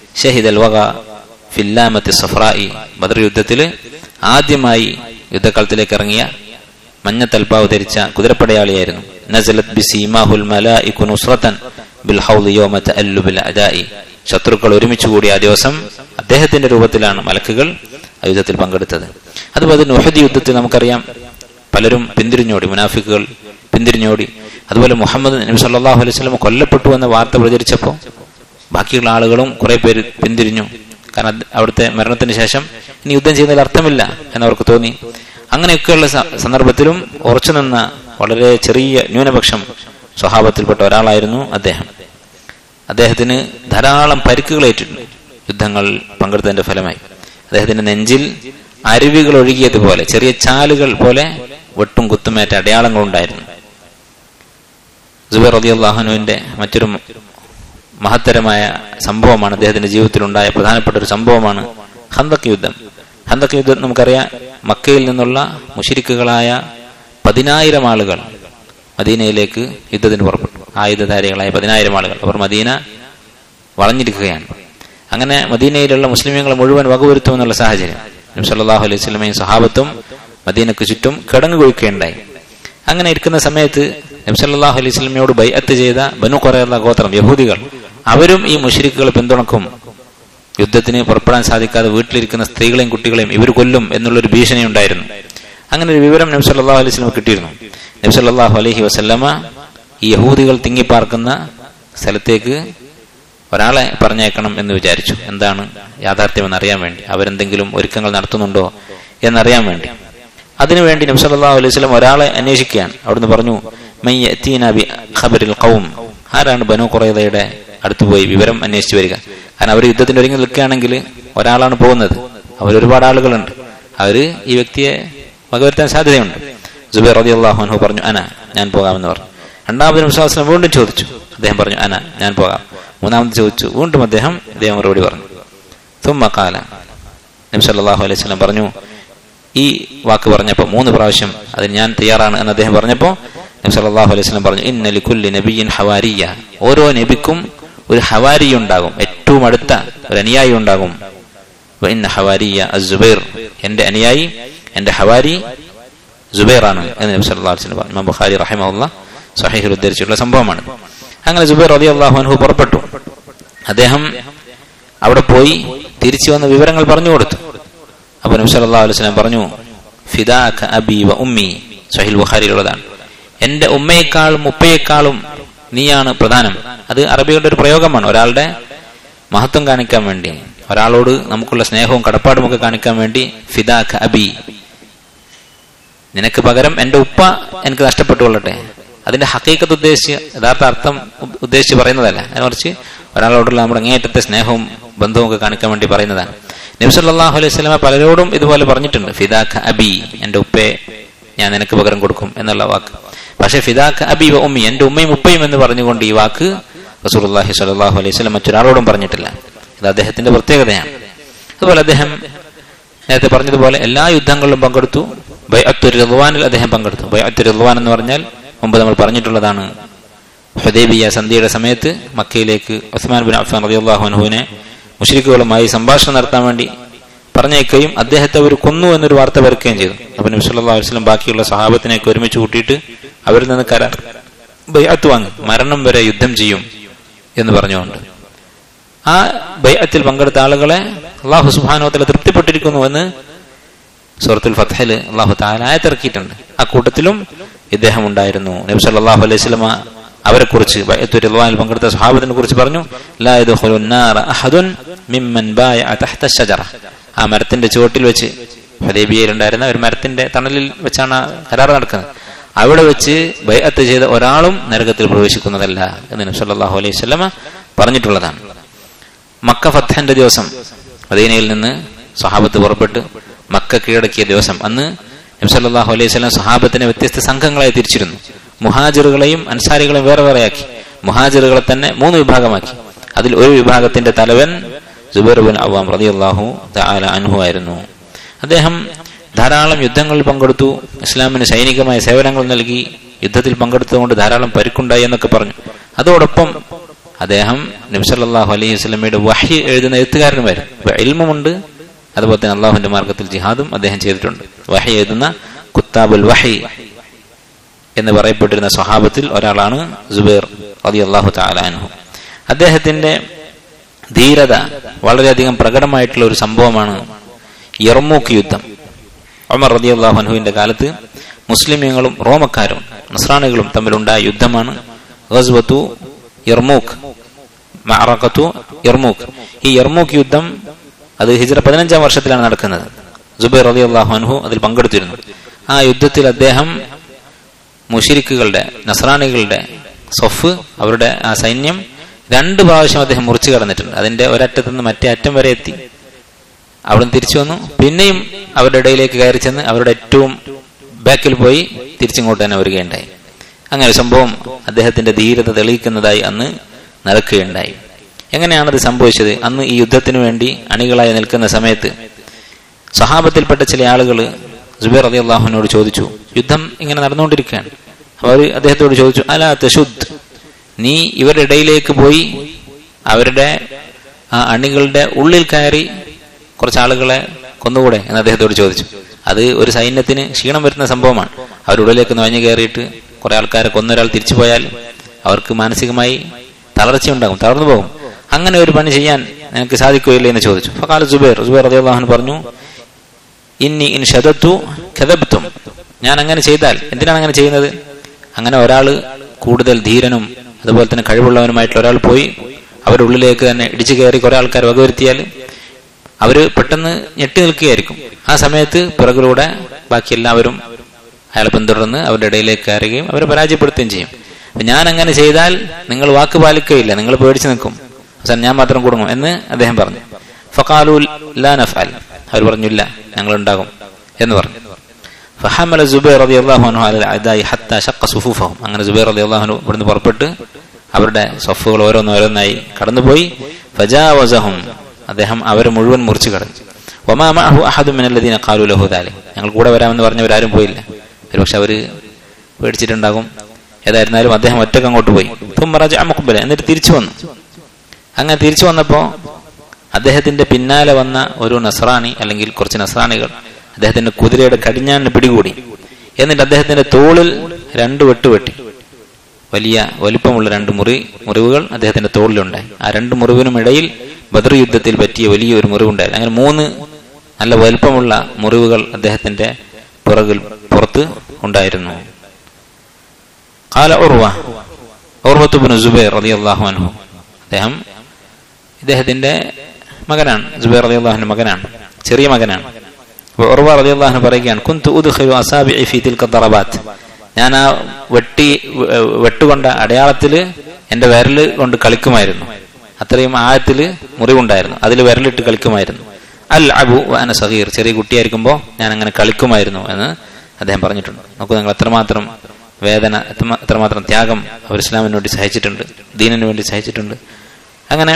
ഷഹിദൽ വക ഫില്ലാമത്തി സഫ്രായി ബദർ യുദ്ധത്തിൽ ആദ്യമായി യുദ്ധക്കളത്തിലേക്ക് ഇറങ്ങിയ മഞ്ഞ തൽപ്പാവ് ധരിച്ച കുതിരപ്പടയാളിയായിരുന്നു നസലത് ബിസീമാഹുൽ മലായികു നുസ്രതൻ ബിൽ ഹൗദ് യൗമ തഅല്ലുബിൽ അദായി ശത്രുക്കൾ ഒരുമിച്ച് കൂടിയ ആ ദിവസം അദ്ദേഹത്തിന്റെ രൂപത്തിലാണ് മലക്കുകൾ ആ യുദ്ധത്തിൽ പങ്കെടുത്തത് അതുപോലെ നുഹദ് യുദ്ധത്തിൽ നമുക്കറിയാം പലരും പിന്തിരിഞ്ഞോടി മുനാഫിക്കുകൾ പിന്തിരിഞ്ഞോടി അതുപോലെ മുഹമ്മദ് നബി സല്ലല്ലാഹു അലൈഹി വസല്ലം കൊല്ലപ്പെട്ടു എന്ന വാർത്ത പ്രചരിച്ചപ്പോൾ ബാക്കിയുള്ള ആളുകളും കുറെ പേര് പിന്തിരിഞ്ഞു കാരണം അത് അവിടുത്തെ മരണത്തിന് ശേഷം ഇനി യുദ്ധം ചെയ്യുന്നതിൽ അർത്ഥമില്ല എന്നവർക്ക് തോന്നി അങ്ങനെയൊക്കെയുള്ള സ- സന്ദർഭത്തിലും ഉറച്ചു നിന്ന വളരെ ചെറിയ ന്യൂനപക്ഷം സ്വഭാവത്തിൽപ്പെട്ട ഒരാളായിരുന്നു അദ്ദേഹം അദ്ദേഹത്തിന് ധാരാളം പരിക്കുകൾ ഏറ്റിട്ടുണ്ട് യുദ്ധങ്ങൾ പങ്കെടുത്തതിന്റെ ഫലമായി അദ്ദേഹത്തിന്റെ നെഞ്ചിൽ അരുവികൾ ഒഴുകിയതുപോലെ ചെറിയ ചാലുകൾ പോലെ വെട്ടും കുത്തുമേറ്റ അടയാളങ്ങൾ ഉണ്ടായിരുന്നു ജുബൈർ റതി അള്ളാഹുനുവിന്റെ മറ്റൊരു മഹത്തരമായ സംഭവമാണ് അദ്ദേഹത്തിന്റെ ജീവിതത്തിലുണ്ടായ പ്രധാനപ്പെട്ട ഒരു സംഭവമാണ് ഹന്തക് യുദ്ധം ഹന്തക് യുദ്ധം നമുക്കറിയാം മക്കയിൽ നിന്നുള്ള മുഷിരിക്കുകളായ പതിനായിരം ആളുകൾ മദീനയിലേക്ക് യുദ്ധത്തിന് പുറപ്പെട്ടു ആയുധധാരികളായ പതിനായിരം ആളുകൾ അവർ മദീന വളഞ്ഞിരിക്കുകയാണ് അങ്ങനെ മദീനയിലുള്ള മുസ്ലിമീങ്ങൾ മുഴുവൻ വകവരുത്തുമെന്നുള്ള സാഹചര്യം നബി സല്ലല്ലാഹു അലൈഹി സ്വലമയും സഹാബത്തും മദീനക്ക് ചുറ്റും കിടങ്ങു കൊഴിക്കുകയുണ്ടായി അങ്ങനെ ഇരിക്കുന്ന സമയത്ത് നബി സല്ലല്ലാഹു അലൈഹി സ്വലമയോട് ബൈഅത്ത് ചെയ്ത ബനു കുറയുള്ള ഗോത്രം യഹൂദികൾ അവരും ഈ മുഷരിക്കുകളെ പിന്തുണക്കും യുദ്ധത്തിന് പുറപ്പെടാൻ സാധിക്കാതെ വീട്ടിലിരിക്കുന്ന സ്ത്രീകളെയും കുട്ടികളെയും ഇവർ കൊല്ലും എന്നുള്ളൊരു ഭീഷണി ഉണ്ടായിരുന്നു അങ്ങനെ ഒരു വിവരം നബി സല്ലല്ലാഹു അലൈഹി വസല്ലം കിട്ടിയിരുന്നു നബി സല്ലല്ലാഹു അലൈഹി വസല്ലമ ഈ യഹൂദികൾ തിങ്ങിപ്പാർക്കുന്ന സ്ഥലത്തേക്ക് ഒരാളെ പറഞ്ഞേക്കണം എന്ന് വിചാരിച്ചു എന്താണ് യാഥാർത്ഥ്യമെന്ന് അറിയാൻ വേണ്ടി അവരെന്തെങ്കിലും ഒരുക്കങ്ങൾ നടത്തുന്നുണ്ടോ എന്നറിയാൻ വേണ്ടി അതിനുവേണ്ടി നബി സല്ലല്ലാഹു അലൈഹി വസല്ലം ഒരാളെ അന്വേഷിക്കുകയാണ് അവിടുന്ന് പറഞ്ഞു "മൻ യഅ്തീന ബി ഖബറിൽ ഖൗം ആരാണ് ബനു ഖുറൈദയുടെ അടുത്ത് പോയി വിവരം അന്വേഷിച്ചു വരിക കാരണം അവർ യുദ്ധത്തിന് ഒരുങ്ങി നിൽക്കുകയാണെങ്കിൽ ഒരാളാണ് പോകുന്നത് അവർ ഒരുപാട് ആളുകളുണ്ട് അവര് ഈ വ്യക്തിയെ വകവരുത്താൻ സാധ്യതയുണ്ട് ജുബൈർ റളിയല്ലാഹു അൻഹു പറഞ്ഞു അന ഞാൻ പോകാമെന്ന് പറഞ്ഞു രണ്ടാമത് വിശ്വാസം വീണ്ടും ചോദിച്ചു അദ്ദേഹം പറഞ്ഞു അന ഞാൻ പോകാം മൂന്നാമത് ചോദിച്ചു വീണ്ടും അദ്ദേഹം അദ്ദേഹം മറുപടി പറഞ്ഞു തുമ്മ കാല നബി സല്ലല്ലാഹു അലൈഹി വസല്ലം പറഞ്ഞു ഈ വാക്ക് പറഞ്ഞപ്പോൾ മൂന്ന് പ്രാവശ്യം അതിന് ഞാൻ തയ്യാറാണ് എന്ന് അദ്ദേഹം പറഞ്ഞപ്പോൾ നബി സല്ലല്ലാഹു അലൈഹി വസല്ലം പറഞ്ഞു ഇന്ന ലികുല്ലി നബിയിൻ ഹവാരിയ ഓരോ നബിക്കും ഒരു ഹവാരി ഉണ്ടാകും ഏറ്റവും അടുത്ത ഒരു അനുയായി ഉണ്ടാകും വ ഇന്ന ഹവാരിയ അസുബൈർ എന്റെ അനുയായി എന്റെ ഹവാരി ജുബൈറാണ് എന്ന് നബി സല്ലല്ലാഹു അലൈഹി വസല്ലം പറഞ്ഞു ഇമാം ബുഖാരി റഹിമഹുല്ല സഹീഹിൽ ഉദ്ധരിച്ചിട്ടുള്ള സംഭവമാണ് അങ്ങനെ ജുബൈർ റളിയല്ലാഹു അൻഹു പുറപ്പെട്ടു അദ്ദേഹം അവിടെ പോയി തിരിച്ചു വന്ന വിവരങ്ങൾ പറഞ്ഞു കൊടുത്തു അപ്പൊ നബി സല്ലല്ലാഹു അലൈഹി വസല്ലം പറഞ്ഞു ഫിദാക അബി വ ഉമ്മി സഹീൽ ബുഖാരിയിലുള്ളതാണ് എന്റെ ഉമ്മയെക്കാളും ഉപ്പയെക്കാളും നീയാണ് പ്രധാനം അത് അറബികളുടെ ഒരു പ്രയോഗമാണ് ഒരാളുടെ മഹത്വം കാണിക്കാൻ വേണ്ടി ഒരാളോട് നമുക്കുള്ള സ്നേഹവും കടപ്പാടും ഒക്കെ കാണിക്കാൻ വേണ്ടി ഫിദാഖ അബി നിനക്ക് പകരം എന്റെ ഉപ്പ എനിക്ക് നഷ്ടപ്പെട്ടു കൊള്ളട്ടെ അതിന്റെ ഹക്കീക്കത്ത് ഉദ്ദേശിച്ച് യഥാർത്ഥ അർത്ഥം ഉ- ഉദ്ദേശിച്ച് പറയുന്നതല്ല അതിനെ മറിച്ച് ഒരാളോടുള്ള നമ്മുടെ അങ്ങേയറ്റത്തെ സ്നേഹവും ബന്ധവും ഒക്കെ കാണിക്കാൻ വേണ്ടി പറയുന്നതാണ് നബ്സല്ലാഹു അലൈഹി സ്വലമ പലരോടും ഇതുപോലെ പറഞ്ഞിട്ടുണ്ട് ഫിദാഖ അബി എന്റെ ഉപ്പയെ ഞാൻ നിനക്ക് പകരം കൊടുക്കും എന്നുള്ള വാക്ക് പക്ഷെ ഫിദാഖ അബി വ ഉമ്മി എന്റെ ഉമ്മയും ഉപ്പയും എന്ന് പറഞ്ഞുകൊണ്ട് ഈ വാക്ക് റസൂലുള്ളാഹി സ്വല്ലല്ലാഹു അലൈഹി വസല്ലം മറ്റൊരാളോടും പറഞ്ഞിട്ടില്ല ഇത് അദ്ദേഹത്തിന്റെ പ്രത്യേകതയാണ് അതുപോലെ അദ്ദേഹം നേരത്തെ പറഞ്ഞതുപോലെ എല്ലാ യുദ്ധങ്ങളിലും പങ്കെടുത്തു ബൈഅത്തുർ റിദ്വാനിൽ അദ്ദേഹം പങ്കെടുത്തു ബൈഅത്തുർ റിദ്വാൻ എന്ന് പറഞ്ഞാൽ മുമ്പ് നമ്മൾ പറഞ്ഞിട്ടുള്ളതാണ് ഹുദൈബിയ സന്ധിയുടെ സമയത്ത് മക്കയിലേക്ക് ഉസ്മാൻ ബിൻ അഫ്ഫാൻ റളിയല്ലാഹു അൻഹുവിനെ മുശ്രിക്കുകളുമായി സംഭാഷണം നടത്താൻ വേണ്ടി പറഞ്ഞേക്കുകയും അദ്ദേഹത്തെ അവർ കൊന്നു എന്നൊരു വാർത്ത വരുകയും ചെയ്തു അപ്പൊ നബി സല്ലല്ലാഹു അലൈഹി വസല്ലം ബാക്കിയുള്ള സഹാബത്തിനെയൊക്കെ ഒരുമിച്ച് കൂട്ടിയിട്ട് അവരിൽ നിന്ന് കരാർ ബൈഅത്ത് വാങ്ങും മരണം വരെ യുദ്ധം ചെയ്യും എന്ന് പറഞ്ഞുകൊണ്ട് ആ ബൈഅത്തിൽ പങ്കെടുത്ത ആളുകളെ അള്ളാഹു സുബാനോത്തല തൃപ്തിപ്പെട്ടിരിക്കുന്നു എന്ന് സൂറത്തുൽ ഫത്തഹിൽ അള്ളാഹു താല ആയത്തിറക്കിയിട്ടുണ്ട് ആ കൂട്ടത്തിലും ഇദ്ദേഹം ഉണ്ടായിരുന്നു നബി സല്ലല്ലാഹു അലൈഹി വസല്ലമ അവരെ കുറിച്ച് ബൈഅത്തുൽ റിദ്വാനിൽ പങ്കെടുത്ത സ്വഹാബത്തിനെ കുറിച്ച് പറഞ്ഞു ലാ യദ്ഖുലുൻ നാറ അഹദുൻ മിമ്മൻ ബായഅ തഹ്ത അഷ്ജറ ആ മരത്തിന്റെ ചുവട്ടിൽ വെച്ച് ഹദീബിയയിൽ ഉണ്ടായിരുന്ന ഒരു മരത്തിന്റെ തണലിൽ വെച്ചാണ് ആ കരാർ നടക്കുന്നത് അവിടെ വെച്ച് ബൈഅത്ത് ചെയ്ത ഒരാളും നരകത്തിൽ പ്രവേശിക്കുന്നതല്ല എന്ന് നബി സല്ലല്ലാഹു അലൈഹി വസല്ലമ പറഞ്ഞിട്ടുള്ളതാണ് മക്ക ഫത്തഹിന്റെ ദിവസം മദീനയിൽ നിന്ന് സഹാബത്ത് പുറപ്പെട്ട് മക്ക കീഴടക്കിയ ദിവസം അന്ന് നബ്സല്ലാഹു അലൈഹി സ്വലം സഹാബത്തിനെ വ്യത്യസ്ത സംഘങ്ങളായി തിരിച്ചിരുന്നു മുഹാജിറുകളെയും അൻസാരികളെയും വേറെ വേറെയാക്കി മുഹാജിറുകളെ തന്നെ മൂന്ന് വിഭാഗമാക്കി അതിൽ ഒരു വിഭാഗത്തിന്റെ തലവൻ ജുബൈർബിൻ അവാം റളിയല്ലാഹു തആല അൻഹു ആയിരുന്നു അദ്ദേഹം ധാരാളം യുദ്ധങ്ങളിൽ പങ്കെടുത്തു ഇസ്ലാമിന് സൈനികമായ സേവനങ്ങൾ നൽകി യുദ്ധത്തിൽ പങ്കെടുത്തുകൊണ്ട് ധാരാളം പരിക്കുണ്ടായി എന്നൊക്കെ പറഞ്ഞു അതോടൊപ്പം അദ്ദേഹം നബ്സല്ലാഹു അലൈഹി വസ്ലമയുടെ വഹി എഴുതുന്ന എഴുത്തുകാരനുമായിരുന്നു അപ്പൊ ഇൽമുമുണ്ട് അതുപോലെ തന്നെ അള്ളാഹുവിന്റെ മാർഗത്തിൽ ജിഹാദും അദ്ദേഹം ചെയ്തിട്ടുണ്ട് വഹി എഴുതുന്ന കുത്താബുൽ വഹി എന്ന് പറയപ്പെട്ടിരുന്ന സ്വഹാബത്തിൽ ഒരാളാണ് ജുബൈർ അലി അള്ളാഹു താലാൻഹു അദ്ദേഹത്തിന്റെ ധീരത വളരെയധികം പ്രകടമായിട്ടുള്ള ഒരു സംഭവമാണ് യർമൂക്ക് യുദ്ധം ഒമർ റതി അള്ളാഹുനുവിന്റെ കാലത്ത് മുസ്ലിമീങ്ങളും റോമക്കാരും നസ്രാണികളും തമ്മിലുണ്ടായ യുദ്ധമാണ് ഗസ്വത്തു യർമൂക്ക് മറക്കത്തു യർമൂക്ക് ഈ യർമൂക്ക് യുദ്ധം അത് ഹിജ്ര പതിനഞ്ചാം വർഷത്തിലാണ് നടക്കുന്നത് ജുബൈർ റതി അള്ളാഹുൻഹു അതിൽ പങ്കെടുത്തിരുന്നു ആ യുദ്ധത്തിൽ അദ്ദേഹം മുഷിരിക്കുകളുടെ നസ്രാണികളുടെ സൊഫ് അവരുടെ ആ സൈന്യം രണ്ട് പ്രാവശ്യം അദ്ദേഹം മുറിച്ചു കടന്നിട്ടുണ്ട് അതിന്റെ ഒരറ്റത്ത് നിന്ന് മറ്റേ അറ്റം വരെ എത്തി അവിടെ നിന്ന് തിരിച്ചു വന്നു പിന്നെയും അവരുടെ ഇടയിലേക്ക് കയറി ചെന്ന് അവരുടെ ഏറ്റവും ബാക്കിൽ പോയി തിരിച്ചിങ്ങോട്ട് തന്നെ വരികയുണ്ടായി അങ്ങനെ ഒരു സംഭവം അദ്ദേഹത്തിന്റെ ധീരത തെളിയിക്കുന്നതായി അന്ന് നടക്കുകയുണ്ടായി എങ്ങനെയാണത് സംഭവിച്ചത് അന്ന് ഈ യുദ്ധത്തിന് വേണ്ടി അണികളായി നിൽക്കുന്ന സമയത്ത് സഹാബത്തിൽപ്പെട്ട ചില ആളുകൾ ജുബൈർ അലി അള്ളാഹുവിനോട് ചോദിച്ചു യുദ്ധം ഇങ്ങനെ നടന്നുകൊണ്ടിരിക്കുകയാണ് അവർ അദ്ദേഹത്തോട് ചോദിച്ചു അല തശുദ് നീ ഇവരുടെ ഇടയിലേക്ക് പോയി അവരുടെ ആ അണികളുടെ ഉള്ളിൽ കയറി കുറച്ച് ആളുകളെ കൊന്നുകൂടെ എന്ന് അദ്ദേഹത്തോട് ചോദിച്ചു അത് ഒരു സൈന്യത്തിന് ക്ഷീണം വരുന്ന സംഭവമാണ് അവരുടെ ഉള്ളിലേക്ക് നുഴഞ്ഞു കയറിയിട്ട് കുറെ ആൾക്കാരെ കൊന്നൊരാൾ തിരിച്ചു പോയാൽ അവർക്ക് മാനസികമായി തളർച്ചയുണ്ടാകും തളർന്നു പോകും അങ്ങനെ ഒരു പണി ചെയ്യാൻ നിനക്ക് സാധിക്കുകയില്ല എന്ന് ചോദിച്ചു ഫക്കാല ജുബൈർ ജുബൈർ അള്ളാഹുൻ പറഞ്ഞു ഇന്നി ഇൻ ഷദത്തു ഖദബ്തും ഞാൻ അങ്ങനെ ചെയ്താൽ എന്തിനാണ് അങ്ങനെ ചെയ്യുന്നത് അങ്ങനെ ഒരാൾ കൂടുതൽ ധീരനും അതുപോലെ തന്നെ കഴിവുള്ളവനുമായിട്ടുള്ള ഒരാൾ പോയി അവരുടെ ഉള്ളിലേക്ക് തന്നെ ഇടിച്ചു കയറി കുറെ ആൾക്കാർ വകവരുത്തിയാൽ അവര് പെട്ടെന്ന് ഞെട്ടി നിൽക്കുകയായിരിക്കും ആ സമയത്ത് പിറകിലൂടെ ബാക്കി എല്ലാവരും അയാളെ പിന്തുടർന്ന് അവരുടെ ഇടയിലേക്ക് കയറുകയും അവരെ പരാജയപ്പെടുത്തുകയും ചെയ്യും അപ്പൊ ഞാൻ അങ്ങനെ ചെയ്താൽ നിങ്ങൾ വാക്ക് പാലിക്കുകയില്ല നിങ്ങൾ പേടിച്ചു നിൽക്കും അവസാനം ഞാൻ മാത്രം കുടുങ്ങും എന്ന് അദ്ദേഹം പറഞ്ഞു ഫക്കാലു ലാ നഫാൽ അവർ പറഞ്ഞില്ല ഞങ്ങൾ ഉണ്ടാകും എന്ന് പറഞ്ഞു ഫഹമല ജുബൈർ റതി അള്ളാഹുനു അതായി ഹത്ത ഷക്ക സുഫൂഫഹും അങ്ങനെ ജുബൈർ റതി അള്ളാഹുനു ഇവിടുന്ന് പുറപ്പെട്ട് അവരുടെ സൊഫുകൾ ഓരോന്നോരോന്നായി കടന്നുപോയി ഫജാവസഹും അദ്ദേഹം അവരെ മുഴുവൻ മുറിച്ചു കടന്നു ഒമാമഹു അഹദു മിനല്ലദീന ഖാലു ലഹു ദാലിക് ഞങ്ങൾ കൂടെ വരാമെന്ന് പറഞ്ഞവരാരും പോയില്ല ഒരുപക്ഷെ അവര് പേടിച്ചിട്ടുണ്ടാകും ഏതായിരുന്നാലും അദ്ദേഹം ഒറ്റക്ക് അങ്ങോട്ട് പോയി തുമ്മറാജ് അമുക്കുബല എന്നിട്ട് തിരിച്ചു വന്നു അങ്ങനെ തിരിച്ചു വന്നപ്പോ അദ്ദേഹത്തിന്റെ പിന്നാലെ വന്ന ഒരു നസ്രാണി അല്ലെങ്കിൽ കുറച്ച് നസ്രാണികൾ അദ്ദേഹത്തിന്റെ കുതിരയുടെ കടിഞ്ഞാണിന് പിടികൂടി എന്നിട്ട് അദ്ദേഹത്തിന്റെ തോളിൽ രണ്ട് വെട്ടുവെട്ടി വലിയ വലിപ്പമുള്ള രണ്ട് മുറി മുറിവുകൾ അദ്ദേഹത്തിന്റെ തോളിലുണ്ടായി ആ രണ്ട് മുറിവിനും ഇടയിൽ ബദർ യുദ്ധത്തിൽ പറ്റിയ വലിയ ഒരു മുറിവുണ്ടായിരുന്നു അങ്ങനെ മൂന്ന് നല്ല വലിപ്പമുള്ള മുറിവുകൾ അദ്ദേഹത്തിന്റെ പുറകിൽ പുറത്ത് ഉണ്ടായിരുന്നു കാല ഉർവ ഉർവത്തുബിന് ജുബൈർ റതി അള്ളാഹു അൻഹു അദ്ദേഹം ഇദ്ദേഹത്തിന്റെ മകനാണ് ജുബൈർ റതി അള്ളാഹുന്റെ മകനാണ് ചെറിയ മകനാണ് ഉർവ റതി അള്ളാഹു പറയുകയാണ് കുന്തു ഉദ്ഖിലു അസാബി ഫി തിൽക ദറബാത്ത് ഞാൻ ആ വെട്ടി വെട്ടുകൊണ്ട അടയാളത്തില് എന്റെ വിരല് കൊണ്ട് കളിക്കുമായിരുന്നു അത്രയും ആഴത്തില് മുറിവുണ്ടായിരുന്നു അതിൽ വിരലിട്ട് കളിക്കുമായിരുന്നു അൽ അബു അന സഹീർ ചെറിയ കുട്ടിയായിരിക്കുമ്പോൾ ഞാൻ അങ്ങനെ കളിക്കുമായിരുന്നു എന്ന് അദ്ദേഹം പറഞ്ഞിട്ടുണ്ട് നോക്കൂ നിങ്ങൾ എത്രമാത്രം വേദന എത്രമാത്രം ത്യാഗം അവർ ഇസ്ലാമിന് വേണ്ടി സഹിച്ചിട്ടുണ്ട് ദീനിന് വേണ്ടി സഹിച്ചിട്ടുണ്ട് അങ്ങനെ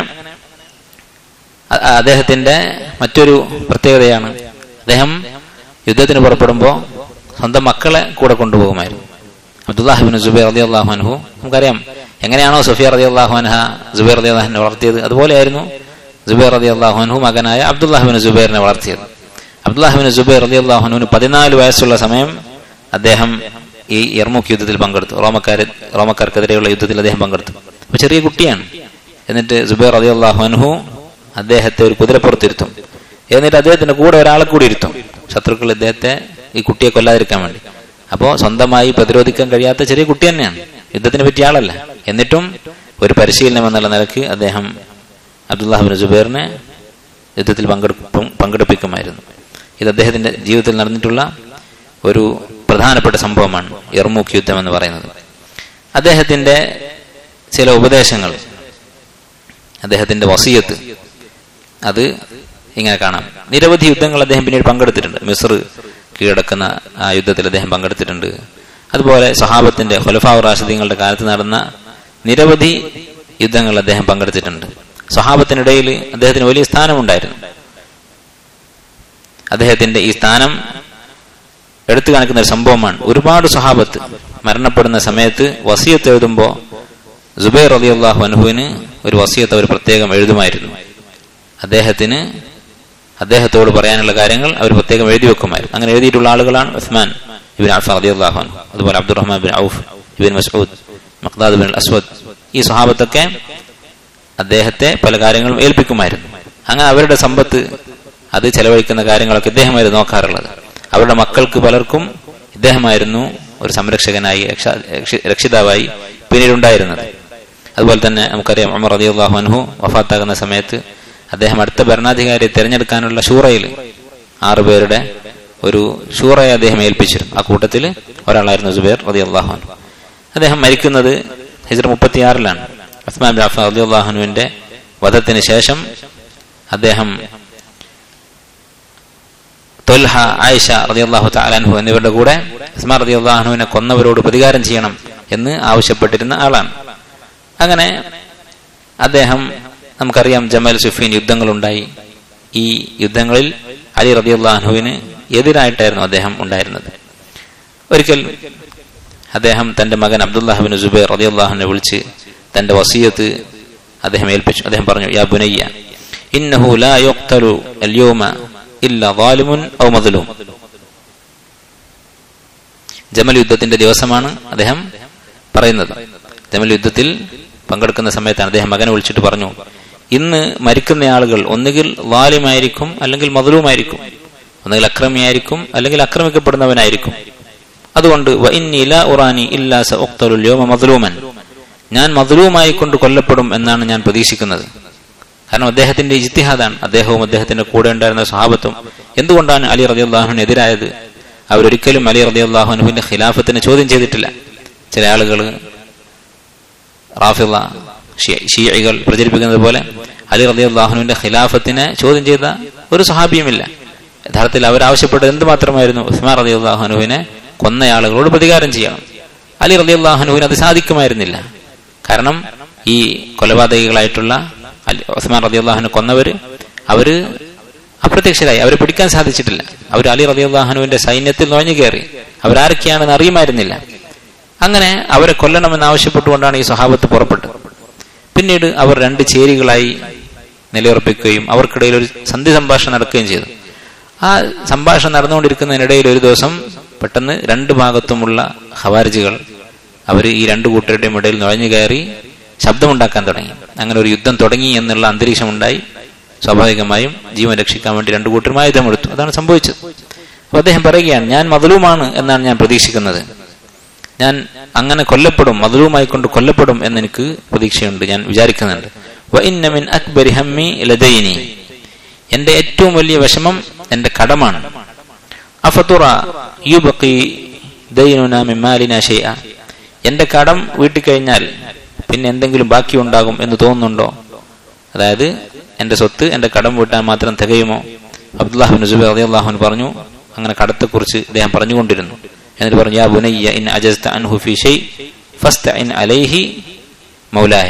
അദ്ദേഹത്തിന്റെ മറ്റൊരു പ്രത്യേകതയാണ് അദ്ദേഹം യുദ്ധത്തിന് പുറപ്പെടുമ്പോൾ സ്വന്തം മക്കളെ കൂടെ കൊണ്ടുപോകുമായിരുന്നു അബ്ദുല്ലാഹിബിൻ ജുബൈർ അലി അള്ളാഹു അൻഹു നമുക്കറിയാം എങ്ങനെയാണോ സുഫിയ റതി അള്ളാഹു അൻഹ ജുബൈർ അലി അള്ളാഹിനെ വളർത്തിയത് അതുപോലെയായിരുന്നു ജുബൈർ റതി അള്ളാഹു അൻഹു മകനായ അബ്ദുല്ലാഹിബിൻ ജുബൈറിനെ വളർത്തിയത് അബ്ദുല്ലാഹിബിൻ ജുബൈർ റതി അള്ളാഹു അൻഹുവിന് പതിനാല് വയസ്സുള്ള സമയം അദ്ദേഹം ഈ എർമുഖ് യുദ്ധത്തിൽ പങ്കെടുത്തു റോമക്കാർ റോമക്കാർക്കെതിരെയുള്ള യുദ്ധത്തിൽ അദ്ദേഹം പങ്കെടുത്തു അപ്പൊ ചെറിയ കുട്ടിയാണ് എന്നിട്ട് ജുബൈർ റതി അള്ളാഹു അൻഹു അദ്ദേഹത്തെ ഒരു കുതിരപ്പുറത്തിരുത്തും എന്നിട്ട് അദ്ദേഹത്തിന്റെ കൂടെ ഒരാളെ കൂടി ഇരുത്തും ശത്രുക്കൾ ഇദ്ദേഹത്തെ ഈ കുട്ടിയെ കൊല്ലാതിരിക്കാൻ വേണ്ടി അപ്പോ സ്വന്തമായി പ്രതിരോധിക്കാൻ കഴിയാത്ത ചെറിയ കുട്ടി തന്നെയാണ് യുദ്ധത്തിന് പറ്റിയ ആളല്ല എന്നിട്ടും ഒരു പരിശീലനം എന്നുള്ള നിലക്ക് അദ്ദേഹം അബ്ദുല്ലാഹിബിൻ ജുബൈറിനെ യുദ്ധത്തിൽ പങ്കെടുക്കും പങ്കെടുപ്പിക്കുമായിരുന്നു ഇത് അദ്ദേഹത്തിന്റെ ജീവിതത്തിൽ നടന്നിട്ടുള്ള ഒരു പ്രധാനപ്പെട്ട സംഭവമാണ് എർമൂക്ക് യുദ്ധം എന്ന് പറയുന്നത് അദ്ദേഹത്തിന്റെ ചില ഉപദേശങ്ങൾ അദ്ദേഹത്തിന്റെ വസീയത്ത് അത് ഇങ്ങനെ കാണാം നിരവധി യുദ്ധങ്ങൾ അദ്ദേഹം പിന്നീട് പങ്കെടുത്തിട്ടുണ്ട് മിസർ കീഴടക്കുന്ന ആ യുദ്ധത്തിൽ അദ്ദേഹം പങ്കെടുത്തിട്ടുണ്ട് അതുപോലെ സഹാബത്തിന്റെ ഹുലഫാവ് റാഷിദീങ്ങളുടെ കാലത്ത് നടന്ന നിരവധി യുദ്ധങ്ങൾ അദ്ദേഹം പങ്കെടുത്തിട്ടുണ്ട് സഹാബത്തിനിടയിൽ അദ്ദേഹത്തിന് വലിയ സ്ഥാനമുണ്ടായിരുന്നു അദ്ദേഹത്തിന്റെ ഈ സ്ഥാനം എടുത്തു കാണിക്കുന്ന ഒരു സംഭവമാണ് ഒരുപാട് സഹാബത്ത് മരണപ്പെടുന്ന സമയത്ത് വസീയത്ത് എഴുതുമ്പോൾ ജുബൈർ അലി അള്ളാഹു അനുഹുവിന് ഒരു വസിയത്ത് അവർ പ്രത്യേകം എഴുതുമായിരുന്നു അദ്ദേഹത്തിന് അദ്ദേഹത്തോട് പറയാനുള്ള കാര്യങ്ങൾ അവർ പ്രത്യേകം എഴുതി വെക്കുമായിരുന്നു അങ്ങനെ എഴുതിയിട്ടുള്ള ആളുകളാണ് ഉസ്മാൻ ഇബിൻ അഫാൻ റളിയല്ലാഹു അതുപോലെ അബ്ദുറഹ്മാൻ ബിൻ ഔഫ് ഇബിൻ മസ്ഊദ് മഖ്ദാദ് ബിൻ അസ്വദ് ഈ സ്വഹാബത്തൊക്കെ അദ്ദേഹത്തെ പല കാര്യങ്ങളും ഏൽപ്പിക്കുമായിരുന്നു അങ്ങനെ അവരുടെ സമ്പത്ത് അത് ചെലവഴിക്കുന്ന കാര്യങ്ങളൊക്കെ ഇദ്ദേഹമായിരുന്നു നോക്കാറുള്ളത് അവരുടെ മക്കൾക്ക് പലർക്കും ഇദ്ദേഹമായിരുന്നു ഒരു സംരക്ഷകനായി രക്ഷിതാവായി പിന്നീട് ഉണ്ടായിരുന്നത് അതുപോലെ തന്നെ നമുക്കറിയാം അമർ റളിയല്ലാഹു അൻഹു വഫാത്താകുന്ന സമയത്ത് അദ്ദേഹം അടുത്ത ഭരണാധികാരിയെ തിരഞ്ഞെടുക്കാനുള്ള ഷൂറയിൽ ആറുപേരുടെ ഒരു ഷൂറയെ അദ്ദേഹം ഏൽപ്പിച്ചിരുന്നു ആ കൂട്ടത്തിൽ ഒരാളായിരുന്നു സുബൈർ റതി അള്ളാഹുൻ അദ്ദേഹം മരിക്കുന്നത് ഹിജർ മുപ്പത്തിയാറിലാണ് അസ്മാൻ ബിൻ അഫ്ഫാൻ റതി അള്ളാഹുനുവിന്റെ വധത്തിന് ശേഷം അദ്ദേഹം തൊൽഹ ആയിഷ റതി അള്ളാഹു താലാൻഹു എന്നിവരുടെ കൂടെ അസ്മാൻ റതി അള്ളാഹുനുവിനെ കൊന്നവരോട് പ്രതികാരം ചെയ്യണം എന്ന് ആവശ്യപ്പെട്ടിരുന്ന ആളാണ് അങ്ങനെ അദ്ദേഹം നമുക്കറിയാം ജമൽ സുഫീൻ യുദ്ധങ്ങളുണ്ടായി ഈ യുദ്ധങ്ങളിൽ അലി റതി അള്ളാഹുവിന് എതിരായിട്ടായിരുന്നു അദ്ദേഹം ഉണ്ടായിരുന്നത് ഒരിക്കൽ അദ്ദേഹം തന്റെ മകൻ അബ്ദുല്ലാഹിബിൻ ജുബൈർ റതി അള്ളാഹുവിനെ വിളിച്ച് തന്റെ വസീയത്ത് അദ്ദേഹം ഏൽപ്പിച്ചു അദ്ദേഹം പറഞ്ഞു യാ ബുനയ്യ ഇന്നഹു ലാ യുഖ്തലു അൽയൗമ ഇല്ല ظالمٌ ഔ മദ്ലൂം ജമൽ യുദ്ധത്തിന്റെ ദിവസമാണ് അദ്ദേഹം പറയുന്നത് ജമൽ യുദ്ധത്തിൽ പങ്കെടുക്കുന്ന സമയത്താണ് അദ്ദേഹം മകനെ വിളിച്ചിട്ട് പറഞ്ഞു ഇന്ന് മരിക്കുന്ന ആളുകൾ ഒന്നുകിൽ വാലിമായിരിക്കും അല്ലെങ്കിൽ മധുരവുമായിരിക്കും ഒന്നുകിൽ അക്രമിയായിരിക്കും അല്ലെങ്കിൽ ആക്രമിക്കപ്പെടുന്നവനായിരിക്കും അതുകൊണ്ട് ഉറാനി മദ്ലൂമൻ ഞാൻ മധുരവുമായി കൊണ്ട് കൊല്ലപ്പെടും എന്നാണ് ഞാൻ പ്രതീക്ഷിക്കുന്നത് കാരണം അദ്ദേഹത്തിന്റെ ഇജ്തിഹാദാണ് അദ്ദേഹവും അദ്ദേഹത്തിന്റെ കൂടെ ഉണ്ടായിരുന്ന സ്വഭാവത്തും എന്തുകൊണ്ടാണ് അലി റതി അള്ളാഹുവിനെതിരായത് അവരൊരിക്കലും അലി റതി അള്ളാഹുനുവിന്റെ ഖിലാഫത്തിനെ ചോദ്യം ചെയ്തിട്ടില്ല ചില ആളുകൾ റാഫിള ഷീകൾ പ്രചരിപ്പിക്കുന്നത് പോലെ അലി റതി അള്ളാഹുനുവിന്റെ ഖിലാഫത്തിനെ ചോദ്യം ചെയ്ത ഒരു സഹാബിയുമില്ല യഥാർത്ഥത്തിൽ അവർ ആവശ്യപ്പെട്ടത് എന്തുമാത്രമായിരുന്നു ഉസ്മാൻ റതി അള്ളാഹുനുവിനെ കൊന്നയാളുകളോട് പ്രതികാരം ചെയ്യണം അലി റതി അള്ളാഹുനുവിന് അത് സാധിക്കുമായിരുന്നില്ല കാരണം ഈ കൊലപാതകികളായിട്ടുള്ള ഉസ്മാൻ റതി അള്ളാഹുനെ കൊന്നവര് അവര് അപ്രത്യക്ഷരായി അവരെ പിടിക്കാൻ സാധിച്ചിട്ടില്ല അവർ അലി റതി അള്ളാഹുനുവിന്റെ സൈന്യത്തിൽ നുഴഞ്ഞു കയറി അവരാരൊക്കെയാണെന്ന് അറിയുമായിരുന്നില്ല അങ്ങനെ അവരെ കൊല്ലണമെന്ന് ആവശ്യപ്പെട്ടുകൊണ്ടാണ് ഈ സ്വഭാവത്ത് പുറപ്പെട്ടത് പിന്നീട് അവർ രണ്ട് ചേരികളായി നിലയുറപ്പിക്കുകയും അവർക്കിടയിൽ ഒരു സന്ധി സംഭാഷണം നടക്കുകയും ചെയ്തു ആ സംഭാഷണം നടന്നുകൊണ്ടിരിക്കുന്നതിനിടയിൽ ഒരു ദിവസം പെട്ടെന്ന് രണ്ട് ഭാഗത്തുമുള്ള ഹവാരിജികൾ അവർ ഈ രണ്ട് കൂട്ടരുടെയും ഇടയിൽ നുഴഞ്ഞു കയറി ശബ്ദമുണ്ടാക്കാൻ തുടങ്ങി അങ്ങനെ ഒരു യുദ്ധം തുടങ്ങി എന്നുള്ള അന്തരീക്ഷം ഉണ്ടായി സ്വാഭാവികമായും ജീവൻ രക്ഷിക്കാൻ വേണ്ടി രണ്ടു കൂട്ടരും ആയുധമെടുത്തു അതാണ് സംഭവിച്ചത് അപ്പൊ അദ്ദേഹം പറയുകയാണ് ഞാൻ മതലുമാണ് എന്നാണ് ഞാൻ പ്രതീക്ഷിക്കുന്നത് ഞാൻ അങ്ങനെ കൊല്ലപ്പെടും മതലുമായി കൊണ്ട് കൊല്ലപ്പെടും എന്ന് എനിക്ക് പ്രതീക്ഷയുണ്ട് ഞാൻ വിചാരിക്കുന്നുണ്ട് അക്ബരി ഹമ്മി ലദൈനി എന്റെ ഏറ്റവും വലിയ വിഷമം എന്റെ കടമാണ് അഫത്തുറ യുബക്കി ദൈനുന മിമാലിന ഷെയ്അ എന്റെ കടം വീട്ടിൽ കഴിഞ്ഞാൽ പിന്നെ എന്തെങ്കിലും ബാക്കി ഉണ്ടാകും എന്ന് തോന്നുന്നുണ്ടോ അതായത് എന്റെ സ്വത്ത് എന്റെ കടം വീട്ടാൻ മാത്രം തികയുമോ അബ്ദുല്ലാഹിബിൻ സുബൈർ അലി അള്ളാഹുൻ പറഞ്ഞു അങ്ങനെ കടത്തെക്കുറിച്ച് അദ്ദേഹം പറഞ്ഞുകൊണ്ടിരുന്നു എന്നിട്ട് പറഞ്ഞു യാ ബുനയ്യ ഇൻ അജസ്ത അൻഹു ഫി ഷൈ ഫസ്ത ഇൻ അലൈഹി മൗലായ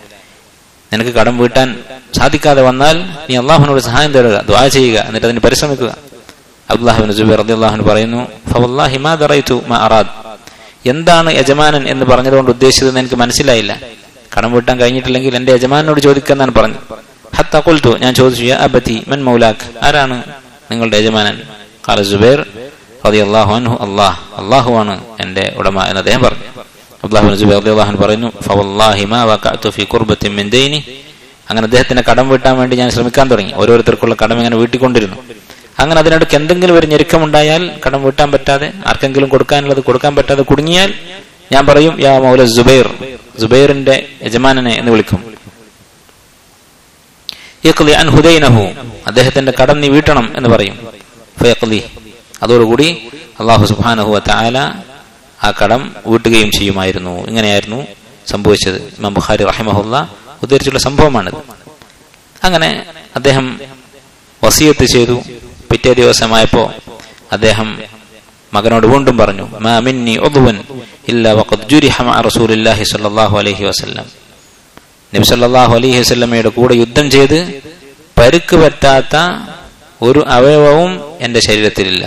നിനക്ക് കടം വീട്ടാൻ സാധിക്കാതെ വന്നാൽ നീ അള്ളാഹുവിനോട് സഹായം തേടുക ദ്വാ ചെയ്യുക എന്നിട്ട് അതിന് പരിശ്രമിക്കുക അബ്ദുല്ലാഹിബിൻ സുബൈർ അലി അള്ളാഹുൻ പറയുന്നു ഫവല്ലാഹി മാ ദറൈതു മാ അറാദ് എന്താണ് യജമാനൻ എന്ന് പറഞ്ഞതുകൊണ്ട് ഉദ്ദേശിച്ചതെന്ന് എനിക്ക് മനസ്സിലായില്ല കടം വീട്ടാൻ കഴിഞ്ഞിട്ടില്ലെങ്കിൽ എന്റെ യജമാനോട് ചോദിക്കാന്നാണ് പറഞ്ഞു ഹത്ത കൊൽത്തു ഞാൻ ചോദിച്ചു യാ അബത്തി മൻ മൗലാഖ് ആരാണ് നിങ്ങളുടെ യജമാനൻ ഖാല സുബൈർ റതി അള്ളാഹു അൻഹു അള്ളാഹ് അള്ളാഹുവാണ് എന്റെ ഉടമ എന്ന് അദ്ദേഹം പറഞ്ഞു അബ്ദുല്ലാഹു സുബൈർ റതി അള്ളാഹു പറയുന്നു ഫവല്ലാഹി മാ വഖഅതു ഫി ഖുർബത്തിൻ മിൻ ദൈനി അങ്ങനെ അദ്ദേഹത്തിന് കടം വീട്ടാൻ വേണ്ടി ഞാൻ ശ്രമിക്കാൻ തുടങ്ങി ഓരോരുത്തർക്കുള്ള കടം ഇങ്ങനെ വീട്ടിക്കൊണ്ടിരുന്നു അങ്ങനെ അതിനടുക്ക് എന്തെങ്കിലും ഒരു ഞെരുക്കമുണ്ടായാൽ കടം വീട്ടാൻ പറ്റാതെ ആർക്കെങ്കിലും കൊടുക്കാനുള്ളത് കൊടുക്കാൻ പറ്റാതെ കുടുങ്ങിയാൽ ഞാൻ പറയും യാ മൗല ജുബൈർ ജുബൈറിന്റെ യജമാനനെ എന്ന് വിളിക്കും യഖ്ലി അൻ ഹുദൈനഹു അദ്ദേഹത്തിന്റെ കടം നീ വീട്ടണം എന്ന് പറയും ഫയഖ്ലി അതോടുകൂടി അള്ളാഹു സുബ്ഹാനഹു വതആല ആ കടം വീട്ടുകയും ചെയ്യുമായിരുന്നു ഇങ്ങനെയായിരുന്നു സംഭവിച്ചത് ഇമാം ബുഖാരി റഹിമഹുല്ല ഉദ്ധരിച്ചുള്ള സംഭവമാണിത് അങ്ങനെ അദ്ദേഹം വസിയത്ത് ചെയ്തു പിറ്റേ ദിവസമായപ്പോ അദ്ദേഹം മകനോട് വീണ്ടും പറഞ്ഞു മാ മിന്നി ഉദ്വൻ ഇല്ല വഖദ് ജുരിഹ മഅ റസൂലില്ലാഹി സ്വല്ലല്ലാഹു അലൈഹി വസല്ലം നബി സല്ലല്ലാഹു അലൈഹി വസല്ലമയുടെ കൂടെ യുദ്ധം ചെയ്ത് പരുക്ക് പറ്റാത്ത ഒരു അവയവവും എന്റെ ശരീരത്തിലില്ല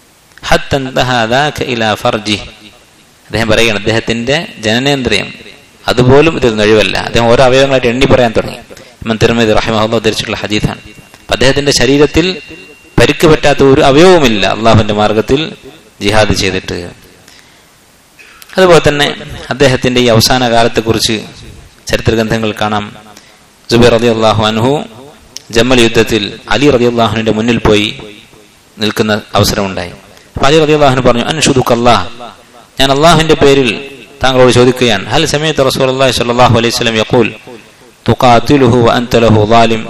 ഹത്ത ഇലാ ഫർജി അദ്ദേഹം പറയുകയാണ് അദ്ദേഹത്തിന്റെ ജനനേന്ദ്രിയം അതുപോലും ഇതിൽ കഴിവല്ല അദ്ദേഹം ഓരോ അവയവങ്ങളായിട്ട് എണ്ണി പറയാൻ തുടങ്ങി ഇമൻ തിരുമതി റഹിമഹുല്ല ഉദ്ധരിച്ചിട്ടുള്ള ഹദീസാണ് അപ്പൊ അദ്ദേഹത്തിന്റെ ശരീരത്തിൽ പരിക്ക് പറ്റാത്ത ഒരു അവയവുമില്ല അള്ളാഹുവിന്റെ മാർഗത്തിൽ ജിഹാദ് ചെയ്തിട്ട് അതുപോലെ തന്നെ അദ്ദേഹത്തിന്റെ ഈ അവസാന കാലത്തെക്കുറിച്ച് ചരിത്ര ഗ്രന്ഥങ്ങൾ കാണാം ജുബൈർ റതി അള്ളാഹു അൻഹു ജമ്മൽ യുദ്ധത്തിൽ അലി റതി അള്ളാഹുവിന്റെ മുന്നിൽ പോയി നിൽക്കുന്ന അവസരമുണ്ടായി അപ്പൊ അലി റതി അള്ളാഹുന് പറഞ്ഞു അൻഷുദുക്ക് അള്ളാഹ് ഞാൻ അള്ളാഹുവിന്റെ പേരിൽ താങ്കളോട് ചോദിക്കുകയാണ് ഹൽ സമയത്ത് റസൂൽ അള്ളാഹി സ്വല്ലല്ലാഹു അലൈഹി വസല്ലം യഖൂൽ തുഖാതിലുഹു വഅൻത ലഹു ളാലിം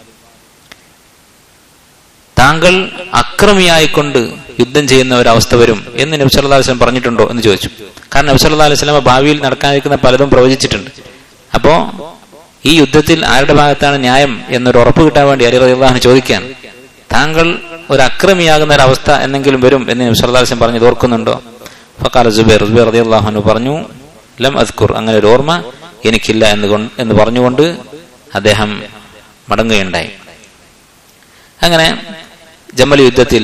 താങ്കൾ അക്രമിയായിക്കൊണ്ട് യുദ്ധം ചെയ്യുന്ന ഒരു അവസ്ഥ വരും എന്ന് നബി സല്ലല്ലാഹു അലൈഹി വസല്ലം പറഞ്ഞിട്ടുണ്ടോ എന്ന് ചോദിച്ചു കാരണം നബി സല്ലല്ലാഹു അലൈഹി വസല്ലം ഭാവിയിൽ നടക്കാനിരിക്കുന്ന പലതും പ്രവചിച്ചിട്ടുണ്ട് അപ്പോ ഈ യുദ്ധത്തിൽ ആരുടെ ഭാഗത്താണ് ന്യായം എന്നൊരു ഉറപ്പ് കിട്ടാൻ വേണ്ടി അലി റളിയല്ലാഹു ചോദിക്കാൻ താങ്കൾ ഒരു അക്രമിയാകുന്ന ഒരു അവസ്ഥ എന്നെങ്കിലും വരും എന്ന് നബി സല്ലല്ലാഹു അലൈഹി വസല്ലം പറഞ്ഞത് ഓർക്കുന്നുണ്ടോ ഫക്കാല ജുബൈർ ജുബൈർ റളിയല്ലാഹു അൻഹു പറഞ്ഞു ലം അദ്കുർ അങ്ങനെ ഒരു ഓർമ്മ എനിക്കില്ല എന്ന് കൊണ്ട് എന്ന് പറഞ്ഞുകൊണ്ട് അദ്ദേഹം മടങ്ങുകയുണ്ടായി അങ്ങനെ ജമ്മൽ യുദ്ധത്തിൽ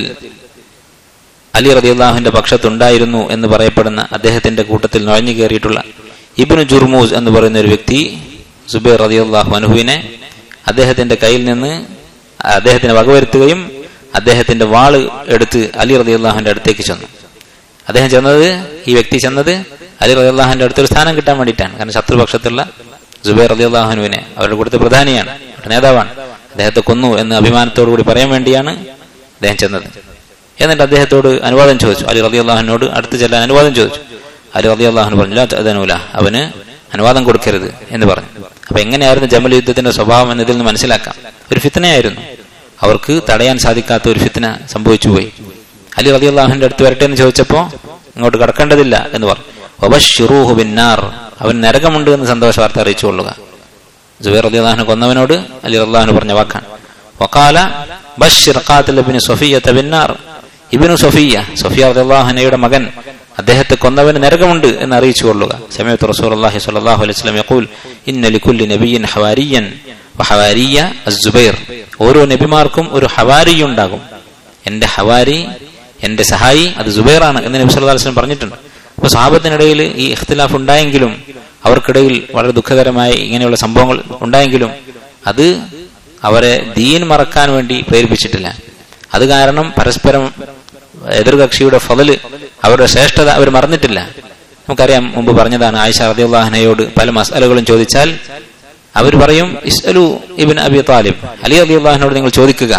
അലി റതിയുള്ളാഹുവിന്റെ പക്ഷത്തുണ്ടായിരുന്നു എന്ന് പറയപ്പെടുന്ന അദ്ദേഹത്തിന്റെ കൂട്ടത്തിൽ നുഴഞ്ഞു കയറിയിട്ടുള്ള ഇബിനു ജുർമൂസ് എന്ന് പറയുന്ന ഒരു വ്യക്തി സുബൈർ റതിയുള്ളാഹു അനുഹുവിനെ അദ്ദേഹത്തിന്റെ കയ്യിൽ നിന്ന് അദ്ദേഹത്തിന് വകവരുത്തുകയും അദ്ദേഹത്തിന്റെ വാള് എടുത്ത് അലി റതിയുള്ളാഹുവിന്റെ അടുത്തേക്ക് ചെന്നു അദ്ദേഹം ചെന്നത് ഈ വ്യക്തി ചെന്നത് അലി റതിയുള്ളാഹുവിന്റെ അടുത്തൊരു സ്ഥാനം കിട്ടാൻ വേണ്ടിയിട്ടാണ് കാരണം ശത്രുപക്ഷത്തുള്ള സുബൈർ റതിയുള്ളാഹുനുവിനെ അവരുടെ കൂട്ടത്തിൽ പ്രധാനിയാണ് അവരുടെ നേതാവാണ് അദ്ദേഹത്തെ കൊന്നു എന്ന് അഭിമാനത്തോടു കൂടി പറയാൻ വേണ്ടിയാണ് അദ്ദേഹം ചെന്നത് എന്നിട്ട് അദ്ദേഹത്തോട് അനുവാദം ചോദിച്ചു അലി റതി അള്ളാഹുനോട് അടുത്ത് ചെല്ലാൻ അനുവാദം ചോദിച്ചു അലി റതി അള്ളാഹുന് പറഞ്ഞു അതനൂല അവന് അനുവാദം കൊടുക്കരുത് എന്ന് പറഞ്ഞു അപ്പൊ എങ്ങനെയായിരുന്നു ജമൽ യുദ്ധത്തിന്റെ സ്വഭാവം എന്നതിൽ നിന്ന് മനസ്സിലാക്കാം ഒരു ഫിത്തനയായിരുന്നു അവർക്ക് തടയാൻ സാധിക്കാത്ത ഒരു ഫിത്തന സംഭവിച്ചു പോയി അലി റതി അള്ളാഹുവിന്റെ അടുത്ത് വരട്ടെ എന്ന് ചോദിച്ചപ്പോ ഇങ്ങോട്ട് കടക്കേണ്ടതില്ല എന്ന് പറഞ്ഞു ബിന്നാർ അവൻ നരകമുണ്ട് എന്ന് സന്തോഷ വാർത്ത അറിയിച്ചു കൊള്ളുക ജുബൈർ അലി അള്ളാഹുനെ കൊന്നവനോട് അലി അള്ളാഹുന് പറഞ്ഞ വാക്കാണ് വക്കാല ബഷിർ ഖാത്തിൽ ഇബ്നു സഫിയ്യ ബിന്നാർ ഇബ്നു സഫിയ സഫിയ റളിയല്ലാഹുനയുടെ മകൻ അദ്ദേഹത്തെ കൊന്നവന് നരകമുണ്ട് എന്ന് അറിയിച്ചു കൊള്ളുക സമയത്ത് റസൂലുള്ളാഹി സ്വല്ലല്ലാഹു അലൈഹി വസല്ലം യഖൂൽ ഇന്ന ലികുല്ലി നബിയ്യിൻ ഹവാരിയൻ വഹവാരിയ അസ്സുബൈർ ഓരോ നബിമാർക്കും ഒരു ഹവാരി ഉണ്ടാകും എന്റെ ഹവാരി എന്റെ സഹായി അത് സുബൈറാണ് എന്ന് നബി സല്ലല്ലാഹു അലൈഹി വസല്ലം പറഞ്ഞിട്ടുണ്ട് അപ്പൊ സഹാബത്തിനിടയിൽ ഈ ഇഖ്തിലാഫ് ഉണ്ടായെങ്കിലും അവർക്കിടയിൽ വളരെ ദുഃഖകരമായ ഇങ്ങനെയുള്ള സംഭവങ്ങൾ ഉണ്ടായെങ്കിലും അത് അവരെ ദീൻ മറക്കാൻ വേണ്ടി പ്രേരിപ്പിച്ചിട്ടില്ല അത് കാരണം പരസ്പരം എതിർകക്ഷിയുടെ ഫതല് അവരുടെ ശ്രേഷ്ഠത അവർ മറന്നിട്ടില്ല നമുക്കറിയാം മുമ്പ് പറഞ്ഞതാണ് ആയിഷ റദിയുള്ളാഹനയോട് പല മസാലകളും ചോദിച്ചാൽ അവർ പറയും ഇസ്അലു ഇബിൻ അബി താലിബ് അലി റദിയുള്ളാഹിനോട് നിങ്ങൾ ചോദിക്കുക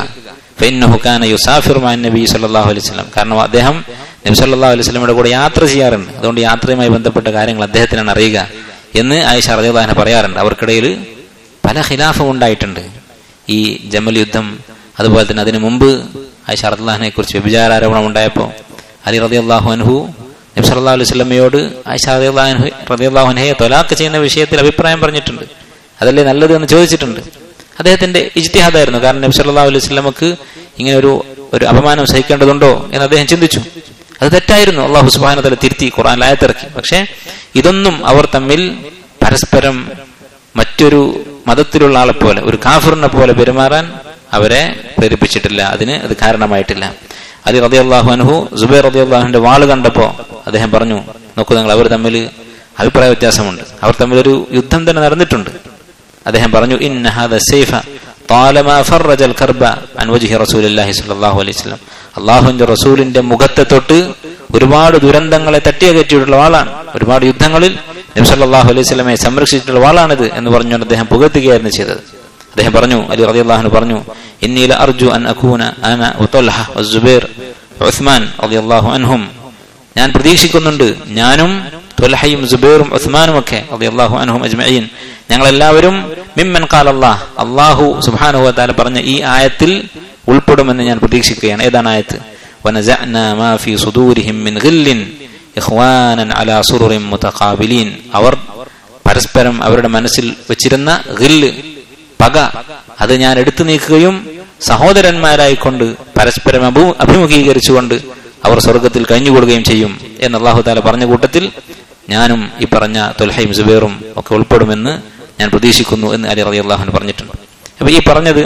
നബി സല്ലാഹു അലൈഹി സ്വലം കാരണം അദ്ദേഹം നബി സല്ലാ അലൈഹി സ്വലമിയുടെ കൂടെ യാത്ര ചെയ്യാറുണ്ട് അതുകൊണ്ട് യാത്രയുമായി ബന്ധപ്പെട്ട കാര്യങ്ങൾ അദ്ദേഹത്തിനാണ് അറിയുക എന്ന് ആയിഷ റദിയുള്ളാഹന പറയാറുണ്ട് അവർക്കിടയിൽ പല ഖിലാഫും ഉണ്ടായിട്ടുണ്ട് ഈ ജമൽ യുദ്ധം അതുപോലെ തന്നെ അതിനു മുമ്പ് ആയിഷ റദിയുള്ളാഹിനെ കുറിച്ച് വ്യഭിചാരാരോപണം ഉണ്ടായപ്പോൾ അലി റതി അള്ളാഹു അൻഹു നബി സല്ലാ അലൈഹി സ്വലമയോട് ആയിഷ റദിയുള്ളാഹു റദിയുള്ളാഹുനഹയെ തൊലാക്ക് ചെയ്യുന്ന വിഷയത്തിൽ അഭിപ്രായം പറഞ്ഞിട്ടുണ്ട് അതല്ലേ നല്ലത് എന്ന് ചോദിച്ചിട്ടുണ്ട് അദ്ദേഹത്തിന്റെ ഇജ്തിഹാദായിരുന്നു കാരണം നബി സല്ലല്ലാഹു അലൈഹി വസല്ലമക്ക് ഇങ്ങനെ ഒരു ഒരു അപമാനം സഹിക്കേണ്ടതുണ്ടോ എന്ന് അദ്ദേഹം ചിന്തിച്ചു അത് തെറ്റായിരുന്നു അള്ളാഹു സുബാന തല തിരുത്തി ഖുറാൻ ആയത്തിറക്കി പക്ഷെ ഇതൊന്നും അവർ തമ്മിൽ പരസ്പരം മറ്റൊരു മതത്തിലുള്ള ആളെ പോലെ ഒരു കാഫറിനെ പോലെ പെരുമാറാൻ അവരെ പ്രേരിപ്പിച്ചിട്ടില്ല അതിന് അത് കാരണമായിട്ടില്ല അലി റതി അള്ളാഹു അനുഹു സുബൈർ റതി അള്ളാഹുവിന്റെ വാള് കണ്ടപ്പോ അദ്ദേഹം പറഞ്ഞു നോക്കൂ നിങ്ങൾ അവർ തമ്മിൽ അഭിപ്രായ വ്യത്യാസമുണ്ട് അവർ തമ്മിൽ ഒരു യുദ്ധം തന്നെ നടന്നിട്ടുണ്ട് അദ്ദേഹം പറഞ്ഞു ഇന്ന ഹാദ സൈഫ طالما فرج الكرب عن وجه رسول الله صلى الله عليه وسلم അള്ളാഹുവിന്റെ റസൂലിന്റെ മുഖത്തെ തൊട്ട് ഒരുപാട് ദുരന്തങ്ങളെ തട്ടിയകറ്റിയിട്ടുള്ള വാളാണ് ഒരുപാട് യുദ്ധങ്ങളിൽ നബി സല്ലല്ലാഹു അലൈഹി സ്വലമെ സംരക്ഷിച്ചിട്ടുള്ള വാളാണിത് എന്ന് പറഞ്ഞുകൊണ്ട് അദ്ദേഹം പുകഴ്ത്തുകയായിരുന്നു ചെയ്തത് അദ്ദേഹം പറഞ്ഞു അലി റതി അള്ളാഹുന് പറഞ്ഞു ഇന്നീല അർജു അൻ അഖൂന അന ഉത്തൽഹ വസ്സുബൈർ ഉസ്മാൻ റളിയല്ലാഹു അൻഹും ഞാൻ പ്രതീക്ഷിക്കുന്നുണ്ട് ഞാനും തൊലഹയും സുബൈറും ഉസ്മാനും ഒക്കെ റളിയല്ലാഹു അൻഹും അജ്മഈൻ ഞങ്ങൾ എല്ലാവരും മിമ്മൻ ഖാൽ അല്ലാഹ് അല്ലാഹു സുബ്ഹാനഹു വതആല പറഞ്ഞ ഈ ആയത്തിൽ ഉൾപ്പെടുമെന്ന് ഞാൻ പ്രതീക്ഷിക്കുകയാണ് ഏതാണ് ആയത്ത് വനസഅന മാ ഫീ സുദൂരിഹിം മിൻ ഗില്ലിൻ ഇഖ്വാനൻ അലാ സുറുറിൻ മുതഖാബിലീൻ അവർ പരസ്പരം അവരുടെ മനസ്സിൽ വെച്ചിരുന്ന ഗില്ല് പക അത് ഞാൻ എടുത്തു നീക്കുകയും സഹോദരന്മാരായിക്കൊണ്ട് പരസ്പരം അഭു അഭിമുഖീകരിച്ചുകൊണ്ട് അവർ സ്വർഗത്തിൽ കഴിഞ്ഞുകൊടുകയും ചെയ്യും എന്ന് അള്ളാഹു താല പറഞ്ഞ കൂട്ടത്തിൽ ഞാനും ഈ പറഞ്ഞ തൊൽഹയും സുബേറും ഒക്കെ ഉൾപ്പെടുമെന്ന് ഞാൻ പ്രതീക്ഷിക്കുന്നു എന്ന് അലി റതി അള്ളാഹുന് പറഞ്ഞിട്ടുണ്ട് അപ്പൊ ഈ പറഞ്ഞത്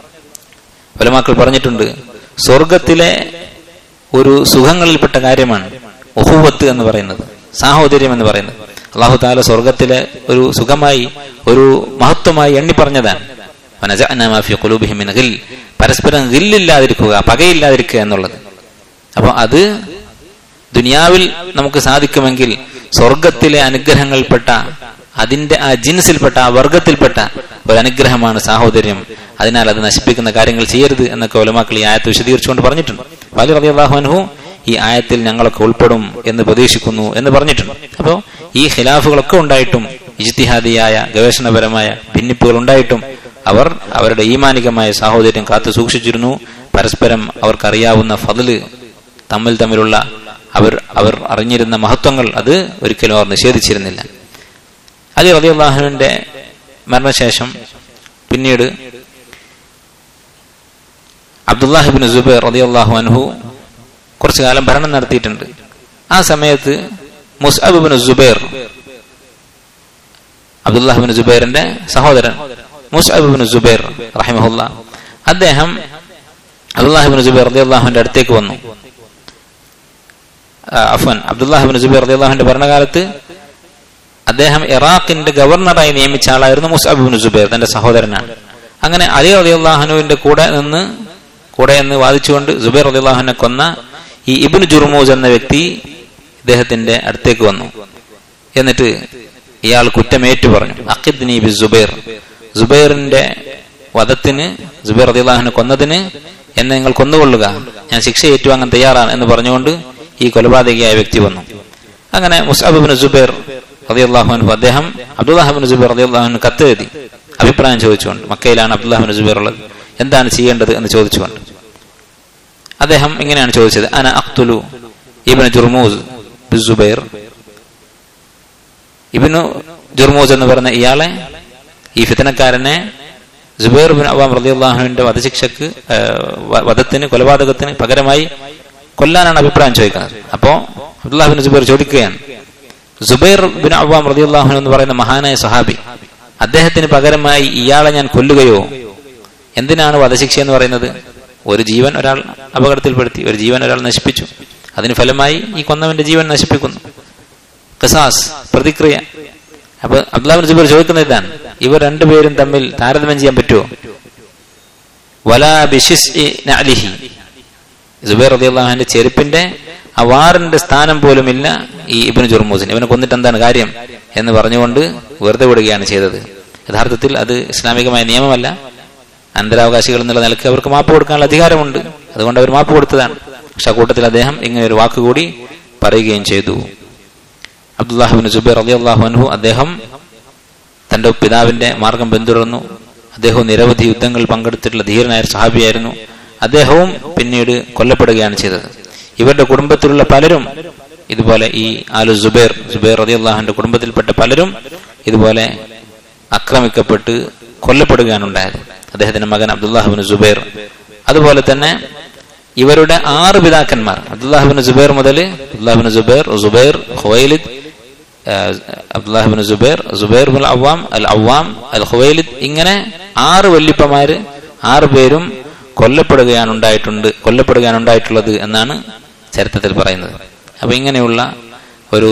പലമാക്കൾ പറഞ്ഞിട്ടുണ്ട് സ്വർഗത്തിലെ ഒരു സുഖങ്ങളിൽപ്പെട്ട കാര്യമാണ് ഒഹുവത്ത് എന്ന് പറയുന്നത് സാഹോദര്യം എന്ന് പറയുന്നത് അള്ളാഹു താല സ്വർഗത്തിലെ ഒരു സുഖമായി ഒരു മഹത്വമായി എണ്ണി പറഞ്ഞതാണ് വനജഅനാ മാ ഫീ ഖുലൂബിഹിം മിൻ ഗിൽ. പരസ്പരം ഗില്ലില്ലാതിരിക്കുക പകയില്ലാതിരിക്കുക എന്നുള്ളത് അപ്പോൾ അത് ദുനിയാവിൽ നമുക്ക് സാധിക്കുമെങ്കിൽ സ്വർഗത്തിലെ അനുഗ്രഹങ്ങൾപ്പെട്ട അതിന്റെ ആ ജിൻസിൽപ്പെട്ട ആ വർഗത്തിൽപ്പെട്ട ഒരു അനുഗ്രഹമാണ് സാഹോദര്യം അതിനാൽ അത് നശിപ്പിക്കുന്ന കാര്യങ്ങൾ ചെയ്യരുത് എന്നൊക്കെ ഒലമാക്കൾ ഈ ആയത്ത് വിശദീകരിച്ചുകൊണ്ട് പറഞ്ഞിട്ടുണ്ട് വലി റബിഅള്ളാഹുഅൻഹു ഈ ആയത്തിൽ ഞങ്ങളൊക്കെ ഉൾപ്പെടും എന്ന് പ്രതീക്ഷിക്കുന്നു എന്ന് പറഞ്ഞിട്ടുണ്ട് അപ്പോൾ ഈ ഖിലാഫുകളൊക്കെ ഉണ്ടായിട്ടും ഇജ്തിഹാദിയായ ഗവേഷണപരമായ ഭിന്നിപ്പുകൾ ഉണ്ടായിട്ടും അവർ അവരുടെ ഈമാനികമായ സാഹോദര്യം കാത്തു സൂക്ഷിച്ചിരുന്നു പരസ്പരം അവർക്കറിയാവുന്ന ഫതില് തമ്മിൽ തമ്മിലുള്ള അവർ അവർ അറിഞ്ഞിരുന്ന മഹത്വങ്ങൾ അത് ഒരിക്കലും അവർ നിഷേധിച്ചിരുന്നില്ല അലി റബിഅള്ളാഹുവിന്റെ മരണശേഷം പിന്നീട് അബ്ദുല്ലാഹിബിൻ ജുബൈർ റളിയല്ലാഹു അൻഹു കുറച്ചു കാലം ഭരണം നടത്തിയിട്ടുണ്ട് ആ സമയത്ത് മുസ്അബിബിൻ ജുബൈർ അബ്ദുല്ലാഹിബിൻ ജുബൈറിന്റെ സഹോദരൻ മുസ്അബിബിൻ ജുബൈർ റഹിമഹുല്ല അദ്ദേഹം അബ്ദുല്ലാഹിബിൻ ജുബൈർ റളിയല്ലാഹുവിന്റെ അടുത്തേക്ക് വന്നു ആ, അഫ്വാൻ അബ്ദുല്ലാഹിബിൻ ജുബൈർ റളിയല്ലാഹുവിന്റെ ഭരണകാലത്ത് അദ്ദേഹം ഇറാഖിന്റെ ഗവർണറായി നിയമിച്ച ആളായിരുന്നു മുസ്അബിബിൻ ജുബൈർ തന്റെ സഹോദരനാണ് അങ്ങനെ അലി റളിയല്ലാഹുനുവിന്റെ കൂടെ നിന്ന് കൂടെ എന്ന് വാദിച്ചുകൊണ്ട് ജുബൈർ റളിയല്ലാഹുവിനെ കൊന്ന ഈ ഇബ്നു ജുർമൂസ് എന്ന വ്യക്തി ഇദ്ദേഹത്തിന്റെ അടുത്തേക്ക് വന്നു എന്നിട്ട് ഇയാൾ കുറ്റമേറ്റു പറഞ്ഞു അഖിദ്നി ബി ജുബൈർ ജുബൈറിന്റെ വധത്തിന് ജുബൈർ റളിയല്ലാഹുവിനെ കൊന്നതിന് എന്നെ നിങ്ങൾ കൊന്നുകൊള്ളുക ഞാൻ ശിക്ഷ ഏറ്റുവാങ്ങാൻ തയ്യാറാണ് എന്ന് പറഞ്ഞുകൊണ്ട് ഈ കൊലപാതകിയായ വ്യക്തി വന്നു അങ്ങനെ മുസ്അബിബിന് ജുബൈർ റളിയല്ലാഹു അൻഹു അദ്ദേഹം അബ്ദുല്ലാഹിബിൻ ജുബൈർ റളിയല്ലാഹു അൻഹു കത്തെഴുതി അഭിപ്രായം ചോദിച്ചുകൊണ്ട് മക്കയിലാണ് അബ്ദുല്ലാഹിബിൻ ജുബൈർ ഉള്ളത് എന്താണ് ചെയ്യേണ്ടത് എന്ന് ചോദിച്ചുകൊണ്ട് അദ്ദേഹം ഇങ്ങനെയാണ് ചോദിച്ചത് അന അഖ്തുലു ഇബ്നു ജുർമൂസ് ബി ജുബൈർ ഇബ്നു ജുർമൂസ് എന്ന് പറഞ്ഞ ഇയാളെ ഈ ഫിത്തനക്കാരനെ ജുബൈർ ബിൻ അവാം റളിയല്ലാഹുവിന്റെ വധശിക്ഷക്ക് ആ, വ- വധത്തിന് കൊലപാതകത്തിന് പകരമായി കൊല്ലാനാണ് അഭിപ്രായം ചോദിക്കുന്നത് അപ്പോ അബ്ദുല്ലാഹ് ബിൻ ജുബൈർ ചോദിക്കുകയാണ് ജുബൈർ ബിൻ അവാം റളിയല്ലാഹു എന്ന് പറയുന്ന മഹാനായ സഹാബി അദ്ദേഹത്തിന് പകരമായി ഇയാളെ ഞാൻ കൊല്ലുകയോ എന്തിനാണ് വധശിക്ഷ എന്ന് പറയുന്നത് ഒരു ജീവൻ ഒരാൾ അപകടത്തിൽപ്പെടുത്തി ഒരു ജീവൻ ഒരാൾ നശിപ്പിച്ചു അതിന് ഫലമായി ഈ കൊന്നവന്റെ ജീവൻ നശിപ്പിക്കുന്നു ഖസാസ് പ്രതിക്രിയ അപ്പൊ അബ്ദുല്ലാബിൻ ജുബൈർ ചോദിക്കുന്നത് ഇതാണ് ഇവർ രണ്ടുപേരും തമ്മിൽ താരതമ്യം ചെയ്യാൻ പറ്റുമോ വലാ ബിഷിസ് നഅലിഹി ജുബൈർ റളിയല്ലാഹുവിന്റെ ചെരുപ്പിന്റെ ആ വാറിന്റെ സ്ഥാനം പോലും ഇല്ല ഈ ഇബ്നു ജുർമൂസിന് ഇവനെ കൊന്നിട്ട് എന്താണ് കാര്യം എന്ന് പറഞ്ഞുകൊണ്ട് വെറുതെ വിടുകയാണ് ചെയ്തത് യഥാർത്ഥത്തിൽ അത് ഇസ്ലാമികമായ നിയമമല്ല അനന്തരാവകാശികൾ എന്നുള്ള നിലക്ക് അവർക്ക് മാപ്പ് കൊടുക്കാനുള്ള അധികാരമുണ്ട് അതുകൊണ്ട് അവർ മാപ്പ് കൊടുത്തതാണ് പക്ഷെ ആ കൂട്ടത്തിൽ അദ്ദേഹം ഇങ്ങനെ ഒരു വാക്കുകൂടി പറയുകയും ചെയ്തു അബ്ദുല്ലാഹിബിൻ ജുബൈർ റളിയല്ലാഹു അൻഹു അദ്ദേഹം തന്റെ പിതാവിന്റെ മാർഗം പിന്തുടർന്നു അദ്ദേഹവും നിരവധി യുദ്ധങ്ങളിൽ പങ്കെടുത്തിട്ടുള്ള ധീരനായ ഒരു സഹാബിയായിരുന്നു അദ്ദേഹവും പിന്നീട് കൊല്ലപ്പെടുകയാണ് ചെയ്തത് ഇവരുടെ കുടുംബത്തിലുള്ള പലരും ഇതുപോലെ ഈ ആലു ജുബൈർ ജുബൈർ റളിയല്ലാഹുവിന്റെ കുടുംബത്തിൽപ്പെട്ട പലരും ഇതുപോലെ ആക്രമിക്കപ്പെട്ട് കൊല്ലപ്പെടുകയാണ് ഉണ്ടായത് അദ്ദേഹത്തിന്റെ മകൻ അബ്ദുല്ലാഹിബിൻ ജുബൈർ അതുപോലെ തന്നെ ഇവരുടെ ആറ് പിതാക്കന്മാർ അബ്ദുല്ലാഹിബിൻ ജുബൈർ മുതൽ അബ്ദുല്ലാഹിബിൻ ജുബൈർ ജുബൈർ ഹുവൈലിദ് അബ്ദുല്ലാഹിബിൻ ജുബൈർ ജുബൈർ ബുൽ അവ്വാം അൽ അവ്വാം അൽ ഹുവൈലിദ് ഇങ്ങനെ ആറ് വല്ലിപ്പമാര് ആറ് പേരും കൊല്ലപ്പെടുകയാണ് ഉണ്ടായിട്ടുണ്ട് കൊല്ലപ്പെടുകയാണ് ഉണ്ടായിട്ടുള്ളത് എന്നാണ് ചരിത്രത്തിൽ പറയുന്നത് അപ്പൊ ഇങ്ങനെയുള്ള ഒരു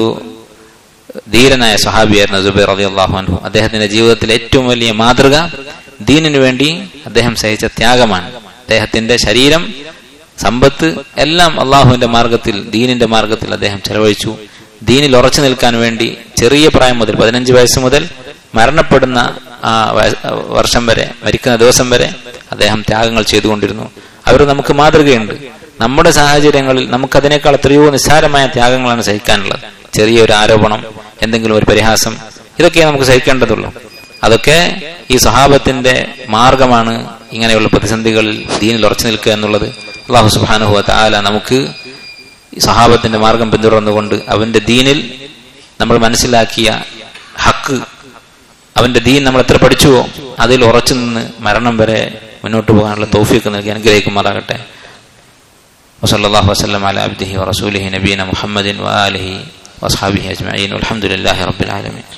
ധീരനായ സഹാബിയായിരുന്നു ജുബൈർ റതി അള്ളാഹു അൻഹു അദ്ദേഹത്തിന്റെ ജീവിതത്തിലെ ഏറ്റവും വലിയ മാതൃക ദീനിനു വേണ്ടി അദ്ദേഹം സഹിച്ച ത്യാഗമാണ് അദ്ദേഹത്തിന്റെ ശരീരം സമ്പത്ത് എല്ലാം അള്ളാഹുവിന്റെ മാർഗത്തിൽ ദീനിന്റെ മാർഗത്തിൽ അദ്ദേഹം ചെലവഴിച്ചു ദീനിൽ ഉറച്ചു നിൽക്കാൻ വേണ്ടി ചെറിയ പ്രായം മുതൽ പതിനഞ്ച് വയസ്സ് മുതൽ മരണപ്പെടുന്ന ആ വയ- വർഷം വരെ മരിക്കുന്ന ദിവസം വരെ അദ്ദേഹം ത്യാഗങ്ങൾ ചെയ്തുകൊണ്ടിരുന്നു അവർ നമുക്ക് മാതൃകയുണ്ട് നമ്മുടെ സാഹചര്യങ്ങളിൽ നമുക്ക് അതിനേക്കാൾ എത്രയോ നിസ്സാരമായ ത്യാഗങ്ങളാണ് സഹിക്കാനുള്ളത് ചെറിയൊരു ആരോപണം എന്തെങ്കിലും ഒരു പരിഹാസം ഇതൊക്കെ നമുക്ക് സഹിക്കേണ്ടതുള്ളൂ അതൊക്കെ ഈ സഹാബത്തിന്റെ മാർഗമാണ് ഇങ്ങനെയുള്ള പ്രതിസന്ധികളിൽ ദീനിൽ ഉറച്ചു നിൽക്കുക എന്നുള്ളത് അള്ളാഹു സുബാനുഹു താല നമുക്ക് ഈ സഹാബത്തിന്റെ മാർഗം പിന്തുടർന്നുകൊണ്ട് അവന്റെ ദീനിൽ നമ്മൾ മനസ്സിലാക്കിയ ഹക്ക് അവന്റെ ദീൻ നമ്മൾ എത്ര പഠിച്ചുവോ അതിൽ ഉറച്ചു നിന്ന് മരണം വരെ മുന്നോട്ട് പോകാനുള്ള തൗഫീക്ക് നൽകി അനുഗ്രഹിക്കുമാറാകട്ടെ വസല്ലാഹു വസ്ലം അല അബ്ദിഹി വറസൂലിഹി നബീന മുഹമ്മദിൻ വാലിഹി വസ്ഹാബിഹി അജ്മഈൻ അൽഹംദുലില്ലാഹി റബ്ബിൽ ആലമീൻ